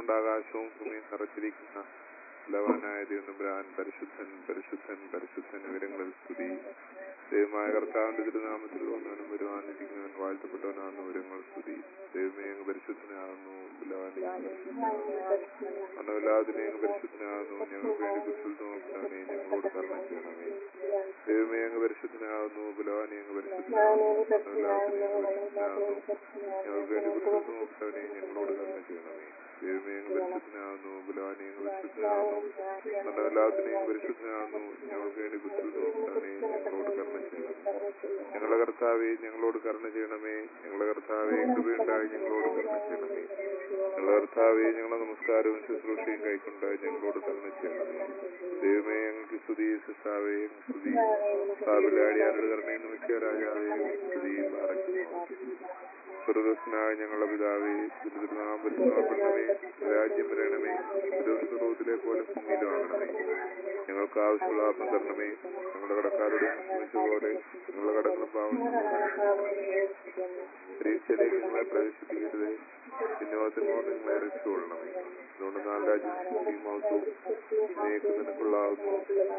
കൊണ്ട് ആകാശവും ഭൂമിയും നിറച്ചിരിക്കുന്ന ബലവാനായ ദൈവനമ്പുരാൻ പരിശുദ്ധൻ പരിശുദ്ധൻ പരിശുദ്ധൻ വിവരങ്ങളിൽ സ്തുതി ദൈവമായ കർത്താവിന്റെ തിരുനാമത്തിൽ വന്നവനും വരുവാനിരിക്കുന്നവൻ വാഴ്ത്തപ്പെട്ടവനാകുന്ന വിവരങ്ങൾ സ്തുതി ദൈവമേ അങ്ങ് പരിശുദ്ധനാകുന്നു ബലവാനെ മണ്ണമില്ലാതിനെ അങ്ങ് പരിശുദ്ധനാകുന്നു ഞങ്ങൾക്ക് വേണ്ടി കുശൽ നോക്കണമേ ഞങ്ങളോട് കർമ്മ ചെയ്യണമേ ദൈവമേ അങ്ങ് പരിശുദ്ധനാകുന്നു ബലവാനെ അങ്ങ് പരിശുദ്ധനാകുന്നു മണ്ണമില്ലാതിനെ അങ്ങ് പരിശുദ്ധനാകുന്നു ഞങ്ങൾക്ക് വേണ്ടി കുശൽ നോക്കണമേ ഞങ്ങളോട് കർമ്മ ചെയ്യണമേ ദൈവമേ അങ്ങ് പരിശുദ്ധനാകുന്നു ബലവാനെ അങ്ങ് പരിശുദ്ധനാകുന്നു മണ്ണമില്ലാതിനെ അങ്ങ് പരിശുദ്ധനാകുന്നു ഞങ്ങൾക്ക് വേണ്ടി കുശൽ നോക്കണമേ ഞങ്ങളോട് കർമ്മ ചെയ്യണമേ ഞങ്ങളുടെ കർത്താവെ ഞങ്ങളോട് കരുണ ചെയ്യണമേ ഞങ്ങളുടെ കർത്താവെ കൃപയുണ്ടായി ഞങ്ങളോട് കരുണ ചെയ്യണമേ ഞങ്ങളുടെ കർത്താവെ ഞങ്ങളുടെ നമസ്കാരവും ശുശ്രൂഷയും കൈക്കൊണ്ട് ഞങ്ങളോട് കരുണ ചെയ്യണമേ ദൈവമേ ഞങ്ങൾക്ക് സ്തുതി സിസ്താവേ സ്തുതി സാബിലാടിയാരുടെ കരുണയെന്ന് വെച്ച രാജാവേ സ്തുതി പാറയ്ക്കുന്നു സ്വർഗസ്നായ ഞങ്ങളുടെ പിതാവേ തിരുനാമപ്പെടുത്തണമേ രാജ്യം വരണമേ തിരുവനന്തപുരത്തിലെ പോലെ ഭൂമിയിലും ആകണമേ ഞങ്ങൾക്ക് ആവശ്യമുള്ള ആത്മം തരണമേ ഞങ്ങളുടെ കടക്കാരോട് ക്ഷമിച്ച പോലെ ഞങ്ങളുടെ കടങ്ങളും പാവം പരീക്ഷയിലേക്ക് നിങ്ങളെ പ്രവേശിപ്പിക്കരുത് പിന്നോത്തിനോട് നിങ്ങളെ രക്ഷിക്കൊള്ളണമേ അതുകൊണ്ട് നാല് രാജ്യം മൗസവും നീക്ക് നിനക്കുള്ളാവുന്നു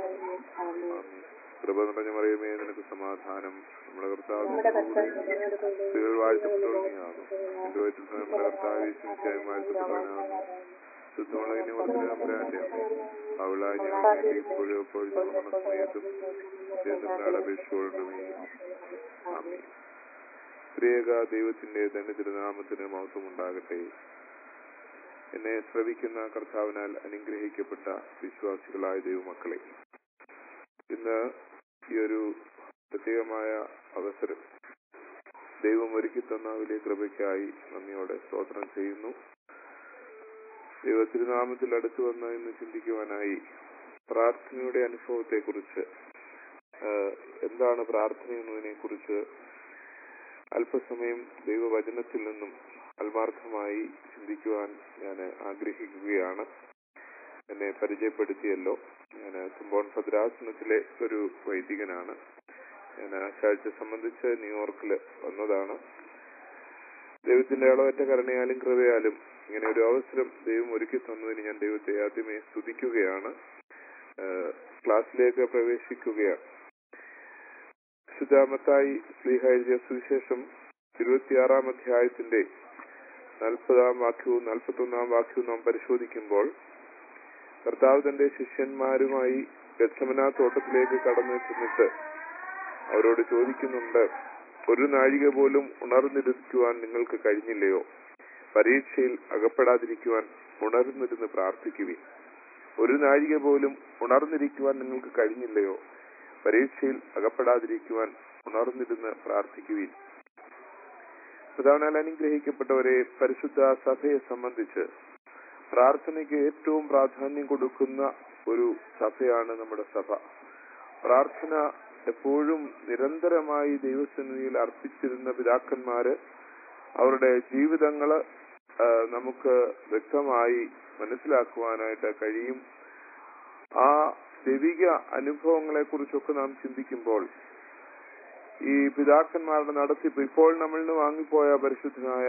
കൃപ നിറഞ്ഞ മറിയമേ നിനക്ക് സമാധാനം നമ്മുടെ കർത്താവിന്റെ കൂടെ സ്ത്രീകൾ വാഴ്ത്തപ്പെട്ടവനെയാകും എന്റെ വയറ്റിൽ നമ്മുടെ കർത്താവ് യേശുവിനായും വാഴ്ത്തപ്പെട്ടവനാകുന്നു ശുദ്ധമുള്ളതിനെ വർദ്ധനാമ്പരാന്റെ അവളായി ഞങ്ങൾ വേണ്ടി ഇപ്പോഴും എപ്പോഴും നമ്മുടെ സമയത്തും എന്നോട് അപേക്ഷിച്ചുകൊള്ളണമേ ആമേ ത്രിയേക ദൈവത്തിന്റെ തന്നെ തിരുനാമത്തിന് മഹത്വം ഉണ്ടാകട്ടെ എന്നെ ശ്രവിക്കുന്ന കർത്താവിനാൽ അനുഗ്രഹിക്കപ്പെട്ട വിശ്വാസികളായ ദൈവമക്കളെ ഇന്ന് ഈ ഒരു പ്രത്യേകമായ അവസരം ദൈവം ഒരുക്കി തന്ന വലിയ കൃപയ്ക്കായി നന്ദിയോടെ സ്തോത്രം ചെയ്യുന്നു ദൈവ തിരുനാമത്തിൽ അടുത്തു വന്ന് ഇന്ന് ചിന്തിക്കുവാനായി പ്രാർത്ഥനയുടെ അനുഭവത്തെക്കുറിച്ച് എന്താണ് പ്രാർത്ഥന എന്നതിനെ കുറിച്ച് അല്പസമയം ദൈവവചനത്തിൽ നിന്നും ആത്മാർത്ഥമായി ചിന്തിക്കുവാൻ ഞാൻ ആഗ്രഹിക്കുകയാണ് എന്നെ പരിചയപ്പെടുത്തിയല്ലോ ഞാൻ തുമ്പോൺ ഭദ്രാസനത്തിലെ ഒരു വൈദികനാണ് ഞാൻ ആഴ്ച സംബന്ധിച്ച് ന്യൂയോർക്കിൽ വന്നതാണ് ദൈവത്തിന്റെ അളവറ്റ കരുണയാലും കൃപയാലും ഇങ്ങനെ ഒരു അവസരം ദൈവം ഒരുക്കി തന്നതിന് ഞാൻ ദൈവത്തെ ആദ്യമേ സ്തുതിക്കുകയാണ് ക്ലാസ്സിലേക്ക് പ്രവേശിക്കുകയാണ് വിശുദ്ധാമത്തായി സ്ലീഹ എഴുതിയ സുവിശേഷം ഇരുപത്തിയാറാം അധ്യായത്തിന്റെ നാൽപ്പതാം വാക്യവും നാൽപ്പത്തൊന്നാം വാക്യവും നാം പരിശോധിക്കുമ്പോൾ കർത്താവ് തന്റെ ശിഷ്യന്മാരുമായി ഗച്ഛമന തോട്ടത്തിലേക്ക് കടന്നു ചെന്നിട്ട് അവരോട് ചോദിക്കുന്നുണ്ട് ഒരു നാഴിക പോലും ഉണർന്നിരിക്കുവാൻ നിങ്ങൾക്ക് കഴിഞ്ഞില്ലയോ പരീക്ഷയിൽ അകപ്പെടാതിരിക്കുവാൻ ഉണർന്നിരുന്ന് പ്രാർത്ഥിക്കുവിൻ ഒരു നാഴിക പോലും ഉണർന്നിരിക്കുവാൻ നിങ്ങൾക്ക് കഴിഞ്ഞില്ലയോ പരീക്ഷയിൽ അകപ്പെടാതിരിക്കുവാൻ ഉണർന്നിരുന്ന് പ്രാർത്ഥിക്കുവിൻ പ്രധാനാൽ അനുഗ്രഹിക്കപ്പെട്ടവരെ പരിശുദ്ധ സഭയെ സംബന്ധിച്ച് പ്രാർത്ഥനയ്ക്ക് ഏറ്റവും പ്രാധാന്യം കൊടുക്കുന്ന ഒരു സഭയാണ് നമ്മുടെ സഭ പ്രാർത്ഥന എപ്പോഴും നിരന്തരമായി ദൈവസന്നിധിയിൽ അർപ്പിച്ചിരുന്ന പിതാക്കന്മാര് അവരുടെ ജീവിതങ്ങള് നമുക്ക് വ്യക്തമായി മനസ്സിലാക്കുവാനായിട്ട് കഴിയും ആ ദൈവിക അനുഭവങ്ങളെ കുറിച്ചൊക്കെ നാം ചിന്തിക്കുമ്പോൾ ഈ പിതാക്കന്മാരുടെ നടത്തിപ്പ് ഇപ്പോൾ നമ്മളിൽ നിന്ന് വാങ്ങിപ്പോയ പരിശുദ്ധനായ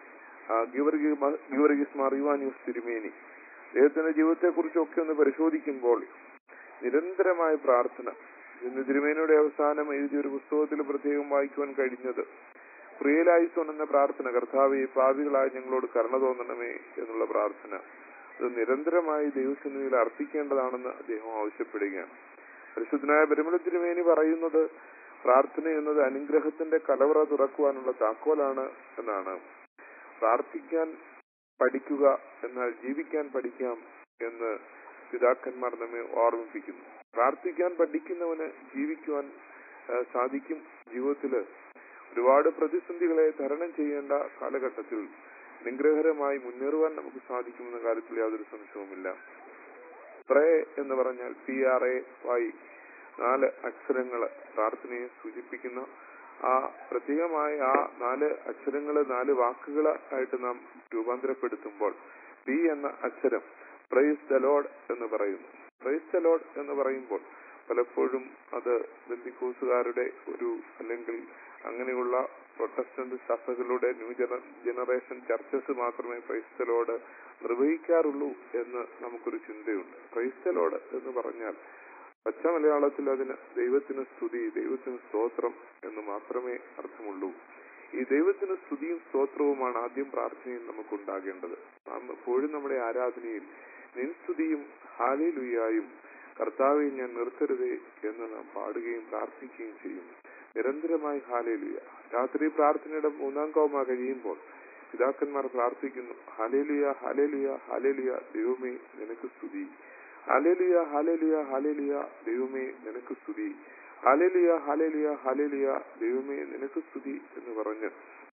ഗിവർഗീസ് മാറിയുവാനിയൂസ് തിരുമേനി അദ്ദേഹത്തിന്റെ ജീവിതത്തെ കുറിച്ചൊക്കെ ഒന്ന് പരിശോധിക്കുമ്പോൾ നിരന്തരമായ പ്രാർത്ഥന ഇന്ന് തിരുമേനിയുടെ അവസാനം എഴുതിയ ഒരു പുസ്തകത്തിൽ പ്രത്യേകം വായിക്കുവാൻ കഴിഞ്ഞത് പ്രിയലായിസോൺ എന്ന പ്രാർത്ഥന കർത്താവ് ഈ പാപികളായി ഞങ്ങളോട് കരുണ തോന്നണമേ എന്നുള്ള പ്രാർത്ഥന അത് നിരന്തരമായി ദൈവസന്നിധിയിൽ അർപ്പിക്കേണ്ടതാണെന്ന് അദ്ദേഹം ആവശ്യപ്പെടുകയാണ് പരിശുദ്ധനായ പരിമള തിരുമേനി പറയുന്നത് പ്രാർത്ഥന എന്നത് അനുഗ്രഹത്തിന്റെ കലവറ തുറക്കുവാനുള്ള താക്കോലാണ് എന്നാണ് പ്രാർത്ഥിക്കാൻ പഠിക്കുക എന്നാൽ ജീവിക്കാൻ പഠിക്കാം എന്ന് പിതാക്കന്മാർ നമ്മെ ഓർമ്മിപ്പിക്കുന്നു പ്രാർത്ഥിക്കാൻ പഠിക്കുന്നവന് ജീവിക്കുവാൻ സാധിക്കും ജീവിതത്തില് ഒരുപാട് പ്രതിസന്ധികളെ തരണം ചെയ്യേണ്ട കാലഘട്ടത്തിൽ അനുഗ്രഹകരമായി മുന്നേറുവാൻ നമുക്ക് സാധിക്കുമെന്ന കാര്യത്തിൽ യാതൊരു സംശയവുമില്ല പ്രേ എന്ന് പറഞ്ഞാൽ പി ആർ എ വൈ നാല് അക്ഷരങ്ങൾ പ്രാർത്ഥനയെ സൂചിപ്പിക്കുന്ന ആ പ്രത്യേകമായ ആ നാല് അക്ഷരങ്ങൾ നാല് വാക്കുകൾ ആയിട്ട് നാം രൂപാന്തരപ്പെടുത്തുമ്പോൾ പി എന്ന അക്ഷരം പ്രൈസ് ദ ലോഡ് എന്ന് പറയുന്നു പ്രൈസ് ദ ലോഡ് എന്ന് പറയുമ്പോൾ പലപ്പോഴും അത് ബന്ധിക്കൂസുകാരുടെ ഒരു അല്ലെങ്കിൽ അങ്ങനെയുള്ള പ്രൊട്ടസ്റ്റന്റ് സഭകളുടെ ന്യൂ ജന ജനറേഷൻ ചർച്ചസ് മാത്രമേ ക്രൈസ്തലോട് നിർവഹിക്കാറുള്ളൂ എന്ന് നമുക്കൊരു ചിന്തയുണ്ട് ക്രൈസ്തലോട് എന്ന് പറഞ്ഞാൽ പച്ച മലയാളത്തിൽ അതിന് ദൈവത്തിന് സ്തുതി ദൈവത്തിന് സ്തോത്രം എന്ന് മാത്രമേ അർത്ഥമുള്ളൂ ഈ ദൈവത്തിന് സ്തുതിയും സ്തോത്രവുമാണ് ആദ്യം പ്രാർത്ഥനയിൽ നമുക്കുണ്ടാകേണ്ടത് നാം എപ്പോഴും നമ്മുടെ ആരാധനയിൽ നിൻ സ്തുതിയും ഹാലേലുയായും കർത്താവെ ഞാൻ നിർത്തരുതേ എന്ന് നാം പാടുകയും പ്രാർത്ഥിക്കുകയും ചെയ്യും നിരന്തരമായി ഹാലേലുയ രാത്രി പ്രാർത്ഥനയുടെ മൂന്നാം കോമ കഴിയുമ്പോൾ പിതാക്കന്മാർ പ്രാർത്ഥിക്കുന്നു ഹാലേലുയ ഹാലേലുയ ഹാലേലുയ ദൈവമേ നിനക്ക് സ്തുതി ഹാലേലുയ ഹാലേലുയ ഹാലേലുയ ദൈവമേ നിനക്ക് സ്തുതി ഹാലേലുയ ഹാലേലുയ ഹാലേലുയ ദൈവമേ നിനക്ക് സ്തുതി എന്ന് പറഞ്ഞ്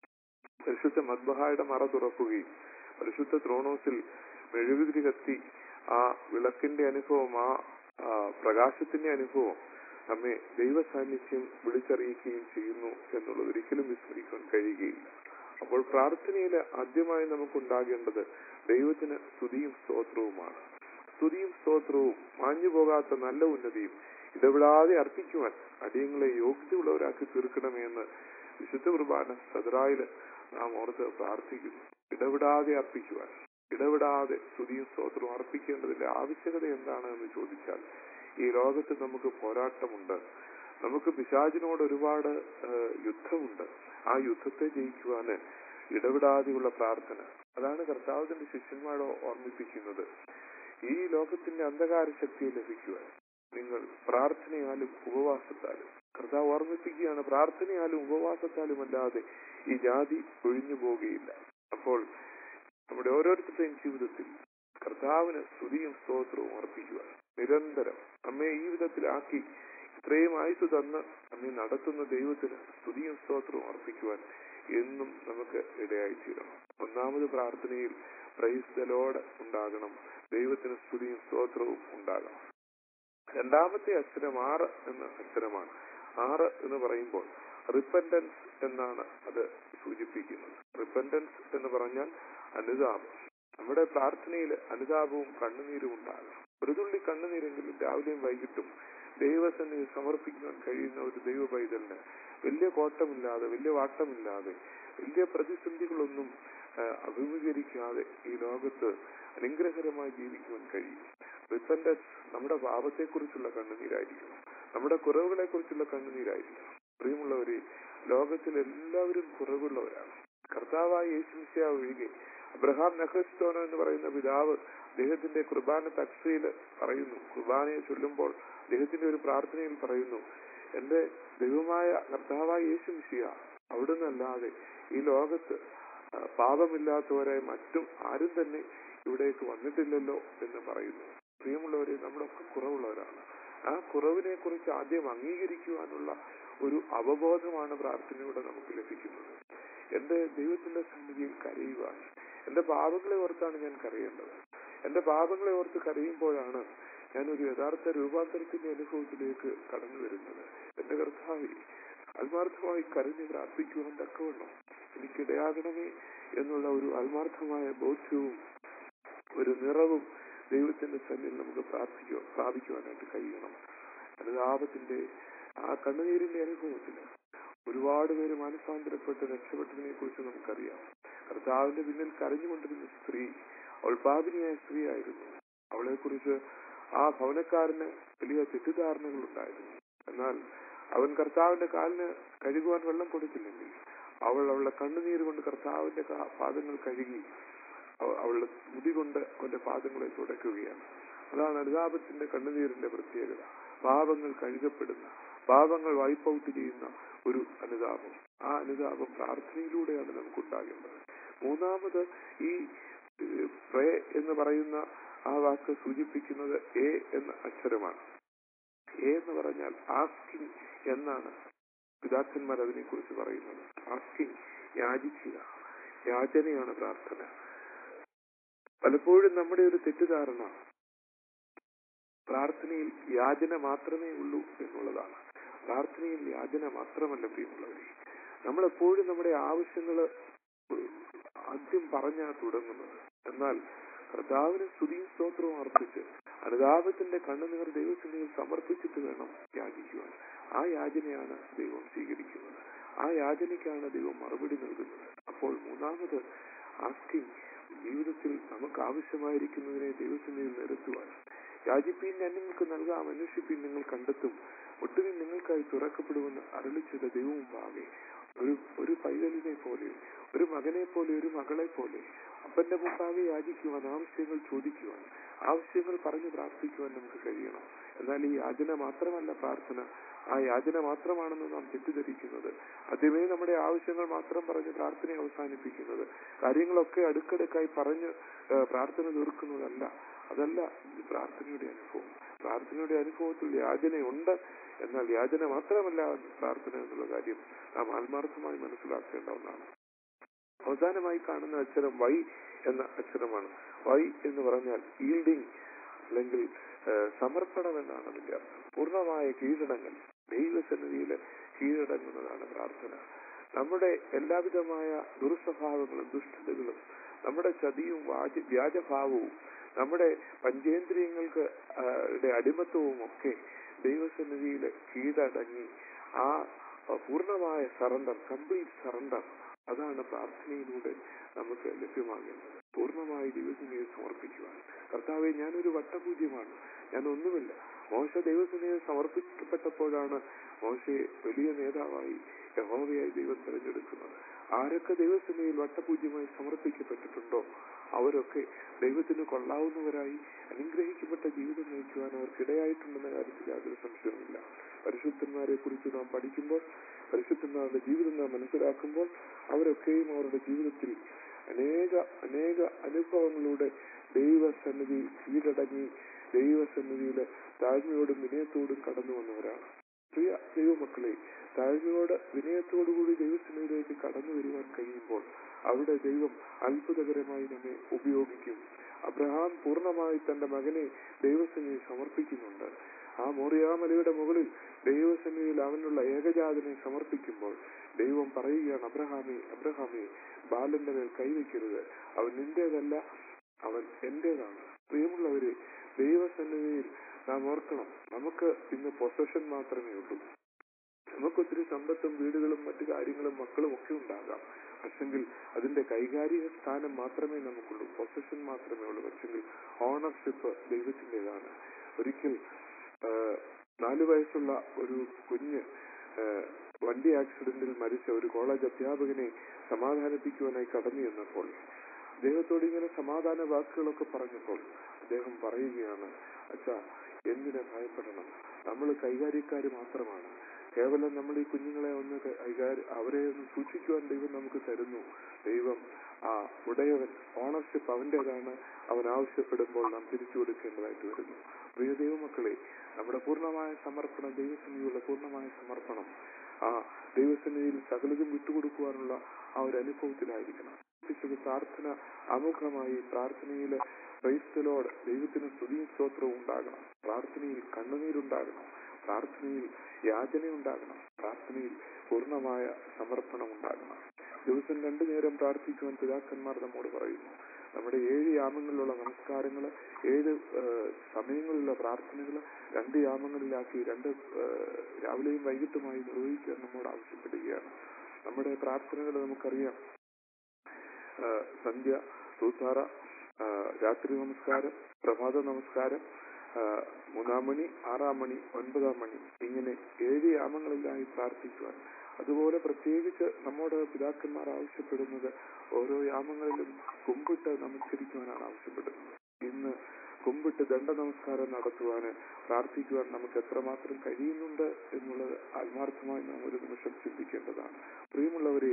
പരിശുദ്ധ മദ്ബഹായുടെ മറ തുറക്കുകയും പരിശുദ്ധ ത്രോണോസിൽ മെഴുകുതിരി കത്തി ആ വിളക്കിന്റെ അനുഭവം ആ ആ പ്രകാശത്തിന്റെ അനുഭവം നമ്മെ ദൈവ സാന്നിധ്യം വിളിച്ചറിയിക്കുകയും ചെയ്യുന്നു എന്നുള്ളത് ഒരിക്കലും വിസ്മരിക്കാൻ കഴിയുകയില്ല അപ്പോൾ പ്രാർത്ഥനയിൽ ആദ്യമായി നമുക്കുണ്ടാകേണ്ടത് ദൈവത്തിന് സ്തുതിയും സ്തോത്രവുമാണ് സ്തുതിയും സ്തോത്രവും മാഞ്ഞു പോകാത്ത നല്ല ഉന്നതിയും ഇടപെടാതെ അർപ്പിക്കുവാൻ അടിയങ്ങളെ യോഗ്യതയുള്ളവരാക്കി തീർക്കണമെന്ന് വിശുദ്ധ കുർബാന സദറായില് നാം ഓർത്ത് പ്രാർത്ഥിക്കുന്നു ഇടപെടാതെ അർപ്പിക്കുവാൻ ഇടപെടാതെ സ്തുതിയും സ്തോത്രവും അർപ്പിക്കേണ്ടതിന്റെ ആവശ്യകത എന്താണ് എന്ന് ചോദിച്ചാൽ ഈ ലോകത്ത് നമുക്ക് പോരാട്ടമുണ്ട് നമുക്ക് പിശാചിനോട് ഒരുപാട് ഏഹ്, യുദ്ധമുണ്ട് ആ യുദ്ധത്തെ ജയിക്കുവാന് ഇടപെടാതെയുള്ള പ്രാർത്ഥന അതാണ് കർത്താവിന്റെ ശിഷ്യന്മാരെ ഓർമ്മിപ്പിക്കുന്നത് ഈ ലോകത്തിന്റെ അന്ധകാര ശക്തിയെ ലഭിക്കുവാൻ നിങ്ങൾ പ്രാർത്ഥനയാലും ഉപവാസത്താലും കർത്താവ് ഓർമ്മിപ്പിക്കുകയാണ് പ്രാർത്ഥനയാലും ഉപവാസത്താലും അല്ലാതെ ഈ ജാതി ഒഴിഞ്ഞു പോവുകയില്ല അപ്പോൾ നമ്മുടെ ഓരോരുത്തരുടെയും ജീവിതത്തിൽ കർത്താവിന് സ്തുതിയും സ്തോത്രവും അർപ്പിക്കുക നിരന്തരം നമ്മെ ഈ വിധത്തിലാക്കി ഇത്രയും ആയുസ് തന്ന് നമ്മെ നടത്തുന്ന ദൈവത്തിന് സ്തുതിയും സ്തോത്രവും അർപ്പിക്കുവാൻ എന്നും നമുക്ക് ഇടയായി തീരണം ഒന്നാമത് പ്രാർത്ഥനയിൽ പ്രൈസ്തലോട് ഉണ്ടാകണം ദൈവത്തിന് സ്തുതിയും സ്തോത്രവും ഉണ്ടാകണം രണ്ടാമത്തെ അക്ഷരം ആറ് എന്ന അക്ഷരമാണ് ആറ് എന്ന് പറയുമ്പോൾ റിപ്പൻഡൻസ് എന്നാണ് അത് സൂചിപ്പിക്കുന്നത് റിപ്പൻഡൻസ് എന്ന് പറഞ്ഞാൽ അനുതാപം നമ്മുടെ പ്രാർത്ഥനയിൽ അനുതാപവും കണ്ണുനീരും ഉണ്ടാകണം ഒരു തുള്ളി കണ്ണുനീരെങ്കിലും രാവിലെയും വൈകിട്ടും ദൈവസന്നിധി സമർപ്പിക്കുവാൻ കഴിയുന്ന ഒരു ദൈവ പൈതലിന് വലിയ കോട്ടമില്ലാതെ വലിയ വാട്ടമില്ലാതെ വലിയ പ്രതിസന്ധികളൊന്നും ആ, അഭിമുഖീകരിക്കാതെ ഈ ലോകത്ത് അനുഗ്രഹകരമായി ജീവിക്കുവാൻ കഴിയും റിപ്പൻഡൻസ് നമ്മുടെ പാപത്തെക്കുറിച്ചുള്ള കണ്ണുനീരായിരിക്കണം നമ്മുടെ കുറവുകളെ കുറിച്ചുള്ള കണ്ണുനീരായിരിക്കണം പ്രിയമുള്ളവരെ ലോകത്തിൽ എല്ലാവരും കുറവുള്ളവരാണ് കർത്താവായ യേശുമിശിയ ഒഴികെ അബ്രഹാം നഖസ്തോനോ എന്ന് പറയുന്ന പിതാവ് അദ്ദേഹത്തിന്റെ കുർബാന തക്സയിൽ പറയുന്നു കുർബാനയെ ചൊല്ലുമ്പോൾ അദ്ദേഹത്തിന്റെ ഒരു പ്രാർത്ഥനയിൽ പറയുന്നു എന്റെ ദൈവമായ കർത്താവായ യേശുമിശിയ അവിടുന്നല്ലാതെ ഈ ലോകത്ത് ആ, പാപമില്ലാത്തവരായി മറ്റും ആരും തന്നെ ഇവിടേക്ക് വന്നിട്ടില്ലല്ലോ എന്ന് പറയുന്നു പ്രിയമുള്ളവരെ നമ്മളൊക്കെ കുറവുള്ളവരാണ് ആ കുറവിനെ കുറിച്ച് ആദ്യം അംഗീകരിക്കുവാനുള്ള ഒരു അവബോധമാണ് പ്രാർത്ഥനയുടെ നമുക്ക് ലഭിക്കുന്നത് എന്റെ ദൈവത്തിന്റെ സന്നിധിയിൽ കരയുവാൻ എന്റെ പാപങ്ങളെ ഓർത്താണ് ഞാൻ കരയേണ്ടത് എന്റെ പാപങ്ങളെ ഓർത്ത് കരയുമ്പോഴാണ് ഞാൻ ഒരു യഥാർത്ഥ രൂപാന്തരത്തിന്റെ അനുഭവത്തിലേക്ക് കടന്നു വരുന്നത് എന്റെ കർത്താവെ ആത്മാർത്ഥമായി കരഞ്ഞ് പ്രാർത്ഥിക്കുവാൻ തക്കവണ്ണം എനിക്കിടയാകണമേ എന്നുള്ള ഒരു ആത്മാർത്ഥമായ ബോധ്യവും ഒരു നിറവും ദൈവത്തിന്റെ സന്നിധിയിൽ നമുക്ക് പ്രാർത്ഥിക്കുവാൻ പ്രാപിക്കുവാനായിട്ട് കഴിയണം അനുതാപത്തിന്റെ ആ കണ്ണുനീരിന്റെ അനുഭവത്തിന് ഒരുപാട് പേര് മാനസാന്തരപ്പെട്ട് രക്ഷപ്പെട്ടതിനെ കുറിച്ച് നമുക്കറിയാം കർത്താവിന്റെ പിന്നിൽ കരഞ്ഞുകൊണ്ടിരുന്ന സ്ത്രീ അവൾ പാപിനിയായ സ്ത്രീ ആയിരുന്നു അവളെ കുറിച്ച് ആ ഭവനക്കാരന് വലിയ തെറ്റിദ്ധാരണകൾ ഉണ്ടായിരുന്നു എന്നാൽ അവൻ കർത്താവിന്റെ കാലിന് കഴുകുവാൻ വെള്ളം കൊടുത്തില്ലെങ്കിൽ അവൾ അവളുടെ കണ്ണുനീര് കൊണ്ട് കർത്താവിന്റെ കാ- പാദങ്ങൾ കഴുകി അവ- അവളുടെ മുടി കൊണ്ട് അവന്റെ പാദങ്ങളെ തുടയ്ക്കുകയാണ് അതാണ് അനുതാപത്തിന്റെ കണ്ണുനീരിന്റെ പ്രത്യേകത പാപങ്ങൾ കഴുകപ്പെടുന്ന പാപങ്ങൾ വൈപ്പ് ഔട്ട് ചെയ്യുന്ന ഒരു അനുതാപം ആ അനുതാപം പ്രാർത്ഥനയിലൂടെയാണ് നമുക്കുണ്ടാകേണ്ടത് മൂന്നാമത് ഈ പ്രേ എന്ന് പറയുന്ന ആ വാക്ക് സൂചിപ്പിക്കുന്നത് എ എന്ന അക്ഷരമാണ് എ എന്ന് പറഞ്ഞാൽ ആസ്കിങ് എന്നാണ് പിതാക്കന്മാർ അതിനെ കുറിച്ച് പറയുന്നത് ആസ്കിങ് യാചിക്കുക യാചനയാണ് പ്രാർത്ഥന പലപ്പോഴും നമ്മുടെ ഒരു തെറ്റിദ്ധാരണ പ്രാർത്ഥനയിൽ യാചന മാത്രമേ ഉള്ളൂ എന്നുള്ളതാണ് പ്രാർത്ഥനയിൽ യാചന മാത്രമല്ല പ്രിയമുള്ളവരെ നമ്മളെപ്പോഴും നമ്മുടെ ആവശ്യങ്ങൾ ആദ്യം പറഞ്ഞാണ് തുടങ്ങുന്നത് എന്നാൽ കർത്താവിന് സ്തുതിയും സ്തോത്രവും അർപ്പിച്ച് അനുതാപത്തിന്റെ കണ്ണുനീർ ദൈവത്തിന് സമർപ്പിച്ചിട്ട് വേണം യാചിക്കുവാൻ ആ യാചനയാണ് ദൈവം സ്വീകരിക്കുന്നത് ആ യാചനയ്ക്കാണ് ദൈവം മറുപടി നൽകുന്നത് അപ്പോൾ മൂന്നാമത് ആസ്കിങ് ജീവിതത്തിൽ നമുക്ക് ആവശ്യമായിരിക്കുന്നതിനെ ദൈവത്തിന് നിരത്തുവാൻ യാചിപ്പീൻ ഞാൻ നിങ്ങൾക്ക് നൽകാം അന്വേഷിപ്പീൻ നിങ്ങൾ കണ്ടെത്തും ഒട്ടുവിൻ നിങ്ങൾക്കായി തുറക്കപ്പെടുമെന്ന് അരളിച്ചത് ദൈവവും പാകെ ഒരു ഒരു പൈതലിനെ പോലെ ഒരു മകനെ പോലെ ഒരു മകളെ പോലെ അപ്പന്റെ മുമ്പാകെ യാചിക്കുവാൻ ആവശ്യങ്ങൾ ചോദിക്കുവാൻ ആവശ്യങ്ങൾ പറഞ്ഞു പ്രാർത്ഥിക്കുവാൻ നമുക്ക് കഴിയണം എന്നാൽ ഈ യാചന മാത്രമല്ല പ്രാർത്ഥന ആ യാചന മാത്രമാണെന്ന് നാം തെറ്റിദ്ധരിക്കുന്നത് ആദ്യമേ നമ്മുടെ ആവശ്യങ്ങൾ മാത്രം പറഞ്ഞ് പ്രാർത്ഥന അവസാനിപ്പിക്കുന്നത് കാര്യങ്ങളൊക്കെ അടുക്കടുക്കായി പറഞ്ഞ് ഏഹ്, പ്രാർത്ഥന തീർക്കുന്നതല്ല അതല്ല ഇത് പ്രാർത്ഥനയുടെ അനുഭവം പ്രാർത്ഥനയുടെ അനുഭവത്തിൽ യാചനയുണ്ട് എന്നാൽ യാചന മാത്രമല്ല പ്രാർത്ഥന എന്നുള്ള കാര്യം നാം ആത്മാർത്ഥമായി മനസ്സിലാക്കേണ്ട ഒന്നാണ് അവസാനമായി കാണുന്ന അക്ഷരം വൈ എന്ന അക്ഷരമാണ് വൈ എന്ന് പറഞ്ഞാൽ ഈൽഡിങ് അല്ലെങ്കിൽ ഏഹ്, സമർപ്പണം എന്നാണ് അതിന്റെ അർത്ഥം പൂർണ്ണമായ കീഴടങ്ങൽ ദൈവസന്നിധിയിൽ കീഴടങ്ങുന്നതാണ് പ്രാർത്ഥന നമ്മുടെ എല്ലാവിധമായ ദുർസ്വഭാവങ്ങളും ദുഷ്ടതകളും നമ്മുടെ ചതിയും വാച വ്യാജഭാവവും നമ്മുടെ പഞ്ചേന്ദ്രിയങ്ങൾക്ക് ആ, യുടെ അടിമത്വവും ഒക്കെ ദൈവസന്നിധിയിൽ കീഴടങ്ങി ആ ആ, പൂർണ്ണമായ സറണ്ടർ കംപ്ലീറ്റ് സറണ്ടർ അതാണ് പ്രാർത്ഥനയിലൂടെ നമുക്ക് ലഭ്യമാകേണ്ടത് പൂർണ്ണമായി ദൈവസന്നിധിയെ സമർപ്പിക്കുവാൻ കർത്താവെ ഞാനൊരു വട്ടപൂജ്യമാണ് ഞാൻ ഒന്നുമില്ല മോശ ദൈവസന്നിധിയെ സമർപ്പിക്കപ്പെട്ടപ്പോഴാണ് മോശയെ വലിയ നേതാവായി യഹോവയായി ദൈവം തിരഞ്ഞെടുക്കുന്നത് ആരൊക്കെ ദൈവസന്നിധിയിൽ വട്ടപൂജ്യമായി സമർപ്പിക്കപ്പെട്ടിട്ടുണ്ടോ അവരൊക്കെ ദൈവത്തിന് കൊള്ളാവുന്നവരായി അനുഗ്രഹിക്കപ്പെട്ട ജീവിതം നയിക്കുവാൻ അവർക്കിടയായിട്ടുണ്ടെന്ന കാര്യത്തിൽ യാതൊരു സംശയവുമില്ല പരിശുദ്ധന്മാരെ കുറിച്ച് നാം പഠിക്കുമ്പോൾ പരിശുദ്ധന്മാരുടെ ജീവിതം നാം മനസ്സിലാക്കുമ്പോൾ അവരൊക്കെയും അവരുടെ ജീവിതത്തിൽ അനേക അനേക അനുഭവങ്ങളുടെ ദൈവസന്നിധി കീഴടങ്ങി ദൈവസന്നിധിയിൽ താഴ്മയോടും വിനയത്തോടും കടന്നു വന്നവരാണ് പ്രിയ ദൈവമക്കളെ താഴ്മയോട് വിനയത്തോടുകൂടി ദൈവസന്നിധിയിലേക്ക് കടന്നു വരുവാൻ കഴിയുമ്പോൾ അവിടെ ദൈവം അത്ഭുതകരമായി നമ്മെ ഉപയോഗിക്കും അബ്രഹാം പൂർണ്ണമായി തന്റെ മകനെ ദൈവസന്നിധി സമർപ്പിക്കുന്നുണ്ട് ആ മോറിയാമലയുടെ മുകളിൽ ദൈവസന്നിധിയിൽ അവനുള്ള ഏകജാതനെ സമർപ്പിക്കുമ്പോൾ ദൈവം പറയുകയാണ് അബ്രഹാമേ അബ്രഹാമേ ബാലന്റെ മേൽ കൈവയ്ക്കരുത് അവൻ നിന്റേതല്ല അവൻ എന്റേതാണ് പ്രിയമുള്ളവരെ ദൈവസന്നിധിയിൽ നാം ഓർക്കണം നമുക്ക് ഇന്ന് പൊസഷൻ മാത്രമേ ഉള്ളൂ നമുക്കൊത്തിരി സമ്പത്തും വീടുകളും മറ്റു കാര്യങ്ങളും മക്കളും ഒക്കെ ഉണ്ടാകാം പക്ഷെങ്കിൽ അതിന്റെ കൈകാര്യ സ്ഥാനം മാത്രമേ നമുക്കുള്ളൂ പൊസഷൻ മാത്രമേ ഉള്ളൂ പക്ഷെങ്കിൽ ഓണർഷിപ്പ് ദൈവത്തിൻ്റെതാണ് ഒരിക്കൽ ആ, നാലു വയസ്സുള്ള ഒരു കുഞ്ഞ് ആ, വണ്ടി ആക്സിഡന്റിൽ മരിച്ച ഒരു കോളേജ് അധ്യാപകനെ സമാധാനിപ്പിക്കുവാനായി കടന്നു ചെന്നപ്പോൾ അദ്ദേഹത്തോട് ഇങ്ങനെ സമാധാന വാക്കുകളൊക്കെ പറഞ്ഞപ്പോൾ അദ്ദേഹം പറയുകയാണ് അച്ഛാ എന്തിനെ ഭയപ്പെടണം നമ്മൾ കൈകാര്യക്കാര് മാത്രമാണ് കേവലം നമ്മൾ ഈ കുഞ്ഞുങ്ങളെ ഒന്ന് കൈകാര്യ അവരെ ഒന്ന് സൂക്ഷിക്കുവാൻ ദൈവം നമുക്ക് തരുന്നു ദൈവം ആ ഉടയവൻ ഓണർഷിപ്പ് അവന്റേതാണ് അവൻ ആവശ്യപ്പെടുമ്പോൾ നാം തിരിച്ചു കൊടുക്കേണ്ടതായിട്ട് വരുന്നു പ്രിയ ദൈവമക്കളെ നമ്മുടെ പൂർണ്ണമായ സമർപ്പണം ദൈവസന്നിധിയുള്ള പൂർണ്ണമായ സമർപ്പണം ആ ദൈവസന്നിധിയിൽ സകലതും വിട്ടുകൊടുക്കുവാനുള്ള ആ ഒരു അനുഭവത്തിലായിരിക്കണം പ്രത്യേകിച്ച് പ്രാർത്ഥന ആമുഖമായി പ്രാർത്ഥനയിൽ ക്രൈസ്തലോട് ദൈവത്തിന് സ്തുതിയും സ്തോത്രവും ഉണ്ടാകണം പ്രാർത്ഥനയിൽ കണ്ണുനീരുണ്ടാകണം പ്രാർത്ഥനയിൽ യാചനയുണ്ടാകണം പ്രാർത്ഥനയിൽ പൂർണ്ണമായ സമർപ്പണം ഉണ്ടാകണം ദിവസം രണ്ടു നേരം പ്രാർത്ഥിക്കുവാൻ പിതാക്കന്മാർ നമ്മോട് പറയുന്നു നമ്മുടെ ഏഴ് യാമങ്ങളിലുള്ള നമസ്കാരങ്ങൾ ഏഴ് ഏഹ്, സമയങ്ങളിലുള്ള പ്രാർത്ഥനകൾ രണ്ട് യാമങ്ങളിലാക്കി രണ്ട് ഏഹ്, രാവിലെയും വൈകിട്ടുമായി നിർവഹിക്കാൻ നമ്മോട് ആവശ്യപ്പെടുകയാണ് നമ്മുടെ പ്രാർത്ഥനകൾ നമുക്കറിയാം ഏഹ്, സന്ധ്യ തൂത്താറ ഏഹ്, രാത്രി നമസ്കാരം പ്രഭാത നമസ്കാരം ഏഹ്, മൂന്നാം മണി ആറാം മണി ഒൻപതാം മണി ഇങ്ങനെ ഏഴ് യാമങ്ങളിലായി പ്രാർത്ഥിക്കുവാൻ അതുപോലെ പ്രത്യേകിച്ച് നമ്മോട് പിതാക്കന്മാർ ആവശ്യപ്പെടുന്നത് ഓരോ യാമങ്ങളിലും കുമ്പിട്ട് നമസ്കരിക്കുവാനാണ് ആവശ്യപ്പെടുന്നത് ഇന്ന് കുമ്പിട്ട് ദണ്ഡ നമസ്കാരം നടത്തുവാന് പ്രാർത്ഥിക്കുവാൻ നമുക്ക് എത്രമാത്രം കഴിയുന്നുണ്ട് എന്നുള്ളത് ആത്മാർത്ഥമായി നാം ഒരു നിമിഷം ചിന്തിക്കേണ്ടതാണ് പ്രിയമുള്ളവരെ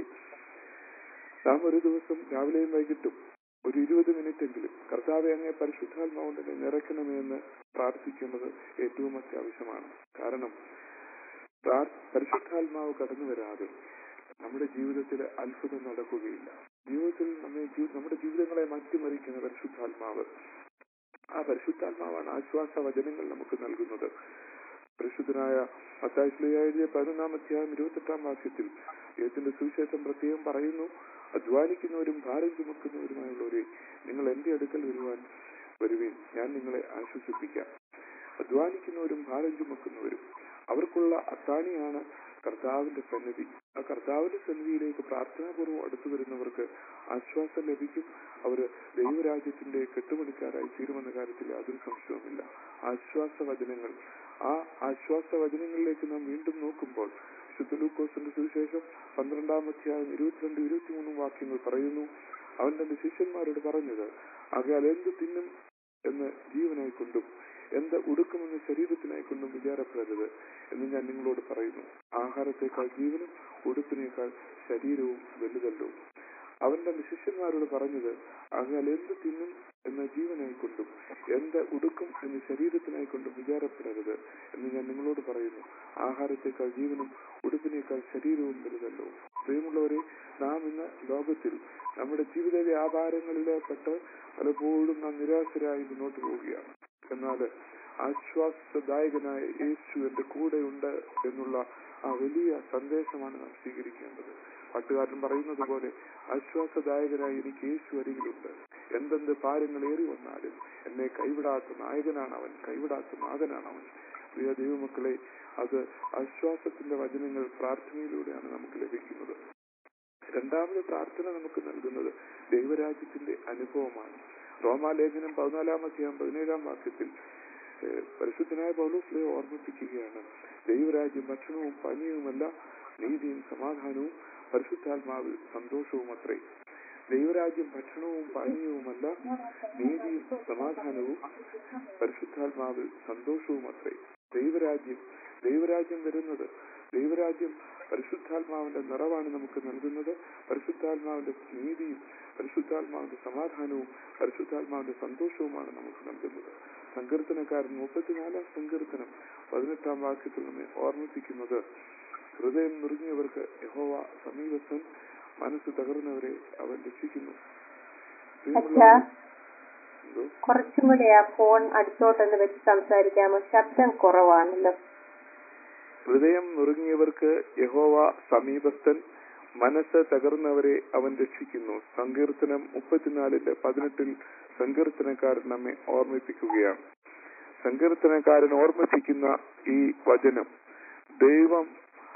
നാം ഒരു ദിവസം രാവിലെയും വൈകിട്ടും ഒരു ഇരുപത് മിനിറ്റെങ്കിലും കർത്താവെ അങ്ങേ പരിശുദ്ധാത്മാവുണ്ടനെ നിറയ്ക്കണമേ എന്ന് പ്രാർത്ഥിക്കേണ്ടത് ഏറ്റവും അത്യാവശ്യമാണ് കാരണം പ്രാർ- പരിശുദ്ധാത്മാവ് കടന്നു വരാതെ നമ്മുടെ ജീവിതത്തിൽ അത്ഭുതം നടക്കുകയില്ല ജീവിതത്തിൽ നമ്മെ ജീ- നമ്മുടെ ജീവിതങ്ങളെ മാറ്റിമറിക്കുന്ന പരിശുദ്ധാത്മാവ് ആ പരിശുദ്ധാത്മാവാണ് ആശ്വാസ വചനങ്ങൾ നമുക്ക് നൽകുന്നത് പരിശുദ്ധനായ മത്താശ്ലിയ എഴുതിയ പതിനൊന്നാം അധ്യായം ഇരുപത്തെട്ടാം വാക്യത്തിൽ ദൈവത്തിന്റെ സുവിശേഷം പ്രത്യേകം പറയുന്നു അധ്വാനിക്കുന്നവരും ഭാരം ചുമക്കുന്നവരുമായുള്ളവരെ നിങ്ങൾ എന്റെ അടുക്കൽ വരുവാൻ വരുവീൻ ഞാൻ നിങ്ങളെ ആശ്വസിപ്പിക്കാം അധ്വാനിക്കുന്നവരും ഭാരം ചുമക്കുന്നവരും അവർക്കുള്ള അത്താണിയാണ് കർത്താവിന്റെ സന്നിധി ആ കർത്താവിന്റെ സന്നിധിയിലേക്ക് പ്രാർത്ഥനാപൂർവ്വം അടുത്തു വരുന്നവർക്ക് ആശ്വാസം ലഭിക്കും അവര് ദൈവരാജ്യത്തിന്റെ കെട്ടുപണിക്കാരായി തീരുമെന്ന കാര്യത്തിൽ യാതൊരു സംശയവുമില്ല ആശ്വാസ വചനങ്ങൾ ആ ആശ്വാസ വചനങ്ങളിലേക്ക് നാം വീണ്ടും നോക്കുമ്പോൾ ശുദ്ധലൂക്കോസിന്റെ സുവിശേഷം പന്ത്രണ്ടാം അധ്യായം ഇരുപത്തിരണ്ട് ഇരുപത്തിമൂന്നും വാക്യങ്ങൾ പറയുന്നു അവൻ തന്റെ ശിഷ്യന്മാരോട് പറഞ്ഞത് ആകയാൽ എന്ത് തിന്നും എന്ന് ജീവനായി കൊണ്ടും എന്ത് ഉടുക്കുമെന്ന് ശരീരത്തിനായി കൊണ്ടും വിചാരപ്പെടരുത് എന്ന് ഞാൻ നിങ്ങളോട് പറയുന്നു ആഹാരത്തെക്കാൾ ജീവനും ഉടുപ്പിനേക്കാൾ ശരീരവും വലുതല്ലോ അവൻ തന്റെ ശിഷ്യന്മാരോട് പറഞ്ഞത് ആകയാൽ എന്ത് തിന്നും എന്ന ജീവനായി കൊണ്ടും എന്ത് ഉടുക്കും എന്ന് ശരീരത്തിനായി കൊണ്ടും വിചാരപ്പെടരുത് എന്ന് ഞാൻ നിങ്ങളോട് പറയുന്നു ആഹാരത്തെക്കാൾ ജീവനും ഉടുപ്പിനേക്കാൾ ശരീരവും വലുതല്ലോ പ്രിയമുള്ളവരെ നാം ഇന്ന് ലോകത്തിൽ നമ്മുടെ ജീവിത വ്യാപാരങ്ങളിലെ പെട്ട് പലപ്പോഴും നാം നിരാശരായി മുന്നോട്ട് പോവുകയാണ് എന്നാൽ ആശ്വാസദായകനായ യേശു എന്റെ കൂടെയുണ്ട് എന്നുള്ള ആ വലിയ സന്ദേശമാണ് നാം സ്വീകരിക്കേണ്ടത് പാട്ടുകാരൻ പറയുന്നത് പോലെ ആശ്വാസദായകനായി എനിക്ക് യേശു അരികിലുണ്ട് എന്തെന്ത് ഭാരങ്ങൾ ഏറി വന്നാലും എന്നെ കൈവിടാത്ത നായകനാണ് അവൻ കൈവിടാത്ത നാഥനാണ് അവൻ പ്രിയ ദൈവമക്കളെ അത് ആശ്വാസത്തിന്റെ വചനങ്ങൾ പ്രാർത്ഥനയിലൂടെയാണ് നമുക്ക് ലഭിക്കുന്നത് രണ്ടാമത് പ്രാർത്ഥന നമുക്ക് നൽകുന്നത് ദൈവരാജ്യത്തിന്റെ അനുഭവമാണ് റോമാലേഖനം പതിനാലാം അധ്യായം പതിനേഴാം വാക്യത്തിൽ ഏഹ്, പരിശുദ്ധനായ പൗലോസ്ലെ ഓർമ്മിപ്പിക്കുകയാണ് ദൈവരാജ്യം ഭക്ഷണവും പാനീയവുമല്ല നീതിയും സമാധാനവും പരിശുദ്ധാത്മാവിൽ സന്തോഷവും അത്രേ ദൈവരാജ്യം ഭക്ഷണവും പാനീയവുമല്ല നീതിയും സമാധാനവും പരിശുദ്ധാത്മാവിൽ സന്തോഷവും അത്രേ ദൈവരാജ്യം ദൈവരാജ്യം വരുന്നത് ദൈവരാജ്യം പരിശുദ്ധാത്മാവിന്റെ നിറവാണ് നമുക്ക് നൽകുന്നത് പരിശുദ്ധാത്മാവിന്റെ നീതിയും പരിശുദ്ധാത്മാവിന്റെ സമാധാനവും പരിശുദ്ധാത്മാവിന്റെ സന്തോഷവുമാണ് നമുക്ക് നൽകുന്നത് സങ്കീർത്തനക്കാരൻ മുപ്പത്തിനാലാം സങ്കീർത്തനം പതിനെട്ടാം വാക്യത്തിൽ നമ്മെ ഓർമ്മിപ്പിക്കുന്നത് ഹൃദയം നുറുങ്ങിയവർക്ക് യഹോവ സമീപസ്ഥൻ മനസ്സ് തകർന്നവരെ അവൻ രക്ഷിക്കുന്നു അച്ഛാ എന്തോ? കുറച്ചും കൂടി ആ ഫോൺ അടുത്തോട്ടൊന്ന് വെച്ച് സംസാരിക്കാമോ ശബ്ദം കുറവാണല്ലോ ഹൃദയം നുറുങ്ങിയവർക്ക് യഹോവ സമീപസ്ഥൻ മനസ്സ് തകർന്നവരെ അവൻ രക്ഷിക്കുന്നു സങ്കീർത്തനം മുപ്പത്തിനാലിന്റെ പതിനെട്ടിൽ സങ്കീർത്തനക്കാരൻ നമ്മെ ഓർമ്മിപ്പിക്കുകയാണ് സങ്കീർത്തനക്കാരൻ ഓർമ്മിപ്പിക്കുന്ന ഈ വചനം ദൈവം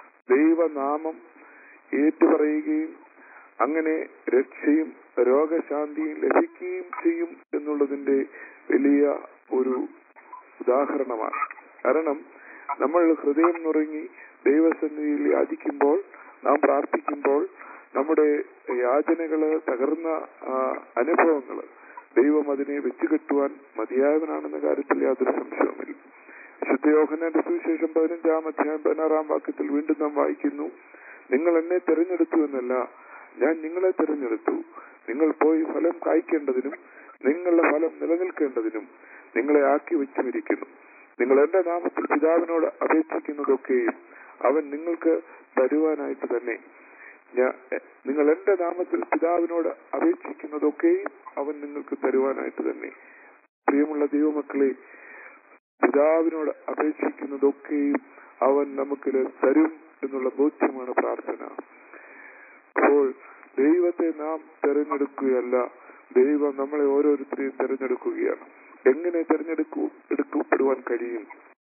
ദൈവനാമം ഏറ്റുപറയുകയും അങ്ങനെ രക്ഷയും രോഗശാന്തിയും ലഭിക്കുകയും ചെയ്യും എന്നുള്ളതിന്റെ വലിയ ഒരു ഉദാഹരണമാണ് കാരണം നമ്മൾ ഹൃദയം നുറങ്ങി ദൈവസന്നിധിയിൽ യാചിക്കുമ്പോൾ നാം പ്രാർത്ഥിക്കുമ്പോൾ നമ്മുടെ യാചനകള് തകർന്ന ആ, അനുഭവങ്ങള് ദൈവം അതിനെ വെച്ചുകെട്ടുവാൻ മതിയായവനാണെന്ന കാര്യത്തിൽ യാതൊരു സംശയവുമില്ല ശുദ്ധയോഹനന്റെ സുവിശേഷം പതിനഞ്ചാം അധ്യായം പതിനാറാം വാക്യത്തിൽ വീണ്ടും നാം വായിക്കുന്നു നിങ്ങൾ എന്നെ തിരഞ്ഞെടുത്തു എന്നല്ല ഞാൻ നിങ്ങളെ തിരഞ്ഞെടുത്തു നിങ്ങൾ പോയി ഫലം കായ്ക്കേണ്ടതിനും നിങ്ങളുടെ ഫലം നിലനിൽക്കേണ്ടതിനും നിങ്ങളെ ആക്കി വെച്ചുമിരിക്കുന്നു നിങ്ങൾ എന്റെ നാമത്തിൽ പിതാവിനോട് അപേക്ഷിക്കുന്നതൊക്കെയും അവൻ നിങ്ങൾക്ക് തരുവാനായിട്ട് തന്നെ ഞാ- എ- നിങ്ങൾ എന്റെ നാമത്തിൽ പിതാവിനോട് അപേക്ഷിക്കുന്നതൊക്കെയും അവൻ നിങ്ങൾക്ക് തരുവാനായിട്ട് തന്നെ പ്രിയമുള്ള ദൈവമക്കളെ പിതാവിനോട് അപേക്ഷിക്കുന്നതൊക്കെയും അവൻ നമുക്ക് തരും എന്നുള്ള ബോധ്യമാണ് പ്രാർത്ഥന അപ്പോൾ ദൈവത്തെ നാം തിരഞ്ഞെടുക്കുകയല്ല ദൈവം നമ്മളെ ഓരോരുത്തരെയും തിരഞ്ഞെടുക്കുകയാണ് എങ്ങനെ തിരഞ്ഞെടുക്കൂ എടുക്കപ്പെടുവാൻ കഴിയും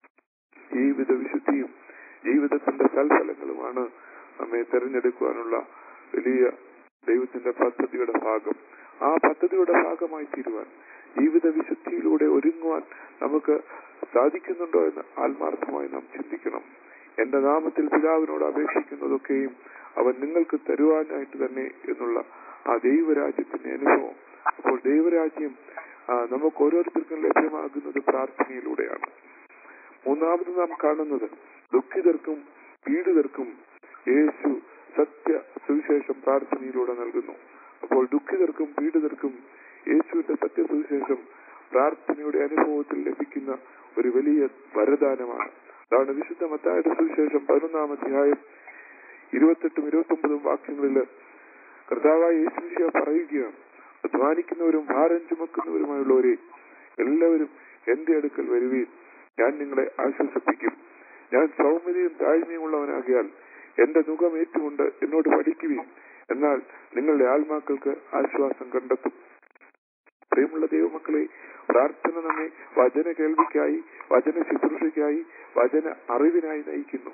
ജീവിത വിശുദ്ധിയും ജീവിതത്തിന്റെ സൽഫലങ്ങളുമാണ് നമ്മെ തിരഞ്ഞെടുക്കുവാനുള്ള വലിയ ദൈവത്തിന്റെ പദ്ധതിയുടെ ഭാഗം ആ പദ്ധതിയുടെ ഭാഗമായി തീരുവാൻ ജീവിത വിശുദ്ധിയിലൂടെ ഒരുങ്ങുവാൻ നമുക്ക് സാധിക്കുന്നുണ്ടോ എന്ന് ആത്മാർത്ഥമായി നാം ചിന്തിക്കണം എന്റെ നാമത്തിൽ പിതാവിനോട് അപേക്ഷിക്കുന്നതൊക്കെയും അവൻ നിങ്ങൾക്ക് തരുവാനായിട്ട് തന്നെ എന്നുള്ള ആ ദൈവരാജ്യത്തിന്റെ അനുഭവം അപ്പോൾ ദൈവരാജ്യം ആ, നമുക്ക് ഓരോരുത്തർക്കും ലഭ്യമാകുന്നത് പ്രാർത്ഥനയിലൂടെയാണ് മൂന്നാമത് നാം കാണുന്നത് ദുഃഖിതർക്കും പീഡിതർക്കും യേശു സത്യ സുവിശേഷം പ്രാർത്ഥനയിലൂടെ നൽകുന്നു അപ്പോൾ ദുഃഖിതർക്കും പീഡിതർക്കും യേശുവിന്റെ സത്യ സുവിശേഷം പ്രാർത്ഥനയുടെ അനുഭവത്തിൽ ലഭിക്കുന്ന ഒരു വലിയ വരദാനമാണ് അതാണ് വിശുദ്ധ മത്തായുടെ സുവിശേഷം പതിനൊന്നാം അധ്യായം ഇരുപത്തെട്ടും ഇരുപത്തി ഒമ്പതും വാക്യങ്ങളില് കർത്താവായ യേശുവിശ പറയുകയാണ് അധ്വാനിക്കുന്നവരും ഭാരം ചുമക്കുന്നവരുമായുള്ളവരെ എല്ലാവരും എന്റെ അടുക്കൽ വരുവീൻ ഞാൻ നിങ്ങളെ ആശ്വസിപ്പിക്കും ഞാൻ സൗമ്യതയും താഴ്മയും ഉള്ളവനാകിയാൽ എന്റെ മുഖം ഏറ്റുകൊണ്ട് എന്നോട് പഠിക്കുവീൻ എന്നാൽ നിങ്ങളുടെ ആത്മാക്കൾക്ക് ആശ്വാസം കണ്ടെത്തും പ്രിയമുള്ള ദൈവമക്കളെ പ്രാർത്ഥന നമ്മെ വചന കേൾവിക്കായി വചന ശുശ്രൂഷയ്ക്കായി വചന അറിവിനായി നയിക്കുന്നു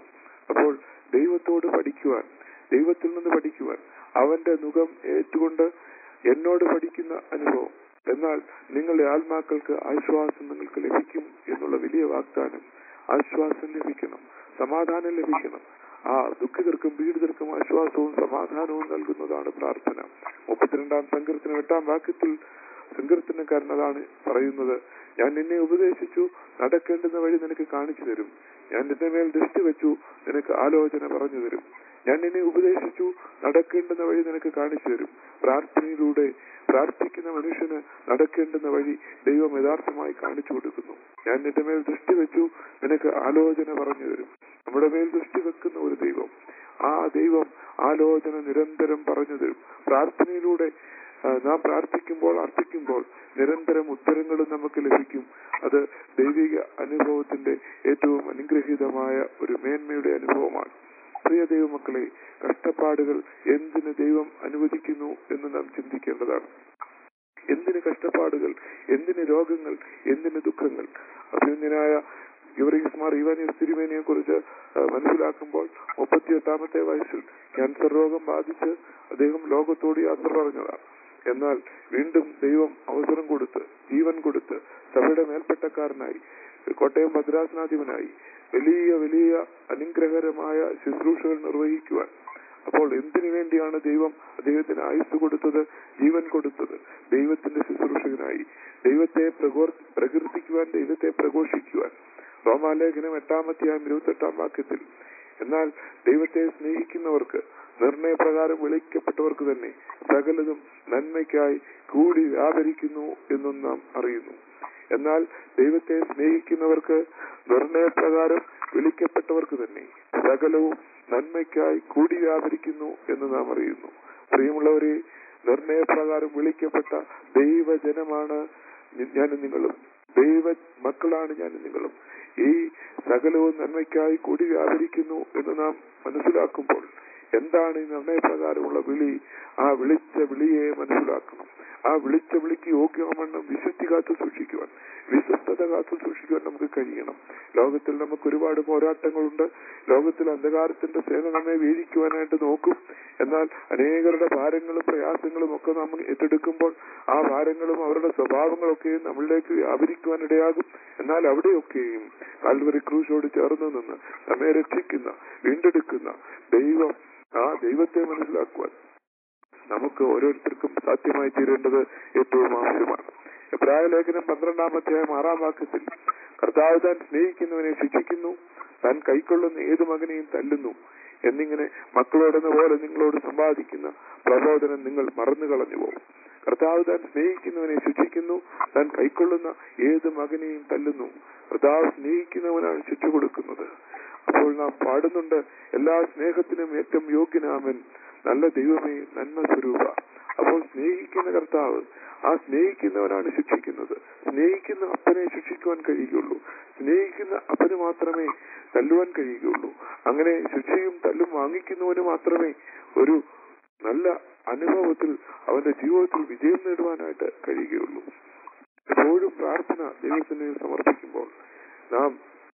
അപ്പോൾ ദൈവത്തോട് പഠിക്കുവാൻ ദൈവത്തിൽ നിന്ന് പഠിക്കുവാൻ അവന്റെ മുഖം ഏറ്റുകൊണ്ട് എന്നോട് പഠിക്കുന്ന അനുഭവം എന്നാൽ നിങ്ങളുടെ ആത്മാക്കൾക്ക് ആശ്വാസം നിങ്ങൾക്ക് ലഭിക്കും എന്നുള്ള വലിയ വാഗ്ദാനം ആശ്വാസം ലഭിക്കണം സമാധാനം ലഭിക്കണം ആ ദുഃഖിതർക്കും പീഡിതർക്കും ആശ്വാസവും സമാധാനവും നൽകുന്നതാണ് പ്രാർത്ഥന മുപ്പത്തിരണ്ടാം സങ്കീർത്തനം എട്ടാം വാക്യത്തിൽ സങ്കീർത്തനക്കാരൻ അതാണ് പറയുന്നത് ഞാൻ നിന്നെ ഉപദേശിച്ചു നടക്കേണ്ടുന്ന വഴി നിനക്ക് കാണിച്ചു തരും ഞാൻ നിന്റെ മേൽ ദൃഷ്ടി വെച്ചു നിനക്ക് ആലോചന പറഞ്ഞു തരും ഞാൻ നിന്നെ ഉപദേശിച്ചു നടക്കേണ്ടുന്ന വഴി നിനക്ക് കാണിച്ചു തരും പ്രാർത്ഥനയിലൂടെ പ്രാർത്ഥിക്കുന്ന മനുഷ്യന് നടക്കേണ്ടുന്ന വഴി ദൈവം യഥാർത്ഥമായി കാണിച്ചു കൊടുക്കുന്നു ഞാൻ നിന്റെ മേൽ ദൃഷ്ടി വെച്ചു നിനക്ക് ആലോചന പറഞ്ഞു തരും നമ്മുടെ മേൽ ദൃഷ്ടി വെക്കുന്ന ഒരു ദൈവം ആ ദൈവം ആലോചന നിരന്തരം പറഞ്ഞു തരും പ്രാർത്ഥനയിലൂടെ ആ, നാം പ്രാർത്ഥിക്കുമ്പോൾ അർത്ഥിക്കുമ്പോൾ നിരന്തരം ഉത്തരങ്ങളും നമുക്ക് ലഭിക്കും അത് ദൈവിക അനുഭവത്തിന്റെ ഏറ്റവും അനുഗ്രഹീതമായ ഒരു മേന്മയുടെ അനുഭവമാണ് പ്രിയ ദൈവമക്കളെ കഷ്ടപ്പാടുകൾ എന്തിന് ദൈവം അനുവദിക്കുന്നു എന്ന് നാം ചിന്തിക്കേണ്ടതാണ് എന്തിന് കഷ്ടപ്പാടുകൾ എന്തിന് രോഗങ്ങൾ എന്തിന് ദുഃഖങ്ങൾ അഭിനന്ദനായ യുവറീസ് മാർ ഇവാനിയസ് തിരുമേനിയെ കുറിച്ച് മനസ്സിലാക്കുമ്പോൾ മുപ്പത്തിയെട്ടാമത്തെ വയസ്സിൽ ക്യാൻസർ രോഗം ബാധിച്ച് അദ്ദേഹം ലോകത്തോട് യാത്ര പറഞ്ഞതാണ് എന്നാൽ വീണ്ടും ദൈവം അവസരം കൊടുത്ത് ജീവൻ കൊടുത്ത് സഭയുടെ മേൽപ്പെട്ടക്കാരനായി കോട്ടയം ഭദ്രാസനാധിപനായി വലിയ വലിയ അനുഗ്രഹകരമായ ശുശ്രൂഷകൾ നിർവഹിക്കുവാൻ അപ്പോൾ എന്തിനു വേണ്ടിയാണ് ദൈവം അദ്ദേഹത്തിന് ആയുസ് കൊടുത്തത് ജീവൻ കൊടുത്തത് ദൈവത്തിന്റെ ശുശ്രൂഷകനായി ദൈവത്തെ പ്രകോർ പ്രകീർത്തിക്കുവാൻ ദൈവത്തെ പ്രഘോഷിക്കുവാൻ റോമാലേഖനം എട്ടാമത്തെയാം ഇരുപത്തെട്ടാം വാക്യത്തിൽ എന്നാൽ ദൈവത്തെ സ്നേഹിക്കുന്നവർക്ക് നിർണയപ്രകാരം വിളിക്കപ്പെട്ടവർക്ക് തന്നെ സകലതും നന്മയ്ക്കായി കൂടി വ്യാപരിക്കുന്നു എന്നും നാം അറിയുന്നു എന്നാൽ ദൈവത്തെ സ്നേഹിക്കുന്നവർക്ക് നിർണയപ്രകാരം വിളിക്കപ്പെട്ടവർക്ക് തന്നെ സകലവും നന്മയ്ക്കായി കൂടി വ്യാപരിക്കുന്നു എന്ന് നാം അറിയുന്നു പ്രിയമുള്ളവരെ നിർണയപ്രകാരം വിളിക്കപ്പെട്ട ദൈവജനമാണ് ഞാനും നിങ്ങളും ദൈവ മക്കളാണ് ഞാനും നിങ്ങളും ഈ സകലവും നന്മയ്ക്കായി കൂടി വ്യാപരിക്കുന്നു എന്ന് നാം മനസ്സിലാക്കുമ്പോൾ എന്താണ് ഈ നിർണയപ്രകാരമുള്ള വിളി ആ വിളിച്ച വിളിയെ മനസ്സിലാക്കണം ആ വിളിച്ച വിളിക്ക് യോഗ്യമാവണ്ണം വിശുദ്ധി കാത്തു സൂക്ഷിക്കുവാൻ വിശ്വസ്തത കാത്തു സൂക്ഷിക്കുവാൻ നമുക്ക് കഴിയണം ലോകത്തിൽ നമുക്ക് ഒരുപാട് പോരാട്ടങ്ങളുണ്ട് ലോകത്തിൽ അന്ധകാരത്തിന്റെ സേന നമ്മെ വീഴിക്കുവാനായിട്ട് നോക്കും എന്നാൽ അനേകരുടെ ഭാരങ്ങളും പ്രയാസങ്ങളും ഒക്കെ നാം ഏറ്റെടുക്കുമ്പോൾ ആ ഭാരങ്ങളും അവരുടെ സ്വഭാവങ്ങളൊക്കെയും നമ്മളിലേക്ക് വ്യാപരിക്കുവാൻ ഇടയാകും എന്നാൽ അവിടെയൊക്കെയും കാൽവറി ക്രൂശോട് ചേർന്ന് നിന്ന് നമ്മെ രക്ഷിക്കുന്ന വീണ്ടെടുക്കുന്ന ദൈവം ആ ദൈവത്തെ മനസ്സിലാക്കുവാൻ നമുക്ക് ഓരോരുത്തർക്കും സാധ്യമായി തീരേണ്ടത് ഏറ്റവും ആവശ്യമാണ് എബ്രായ ലേഖനം പന്ത്രണ്ടാമധ്യായം ആറാം വാക്യത്തിൽ കർത്താവ് താൻ സ്നേഹിക്കുന്നവനെ ശിക്ഷിക്കുന്നു താൻ കൈക്കൊള്ളുന്ന ഏത് മകനെയും തല്ലുന്നു എന്നിങ്ങനെ മക്കളോടെന്ന പോലെ നിങ്ങളോട് സമ്പാദിക്കുന്ന പ്രബോധനം നിങ്ങൾ മറന്നു കളഞ്ഞു പോകും കർത്താവ് താൻ സ്നേഹിക്കുന്നവനെ ശിക്ഷിക്കുന്നു താൻ കൈക്കൊള്ളുന്ന ഏത് മകനെയും തല്ലുന്നു കർത്താവ് സ്നേഹിക്കുന്നവനാണ് ശിക്ഷ കൊടുക്കുന്നത് അപ്പോൾ നാം പാടുന്നുണ്ട് എല്ലാ സ്നേഹത്തിനും ഏറ്റവും യോഗ്യനാമൻ നല്ല ദൈവമേ നന്മ സ്വരൂപ അപ്പോൾ സ്നേഹിക്കുന്ന കർത്താവ് ആ സ്നേഹിക്കുന്നവനാണ് ശിക്ഷിക്കുന്നത് സ്നേഹിക്കുന്ന അപ്പനെ ശിക്ഷിക്കുവാൻ കഴിയുകയുള്ളൂ സ്നേഹിക്കുന്ന അപ്പന് മാത്രമേ തല്ലുവാൻ കഴിയുകയുള്ളൂ അങ്ങനെ ശിക്ഷയും തല്ലും വാങ്ങിക്കുന്നവന് മാത്രമേ ഒരു നല്ല അനുഭവത്തിൽ അവന്റെ ജീവിതത്തിൽ വിജയം നേടുവാനായിട്ട് കഴിയുകയുള്ളൂ എപ്പോഴും പ്രാർത്ഥന ദൈവത്തിന് സമർപ്പിക്കുമ്പോൾ നാം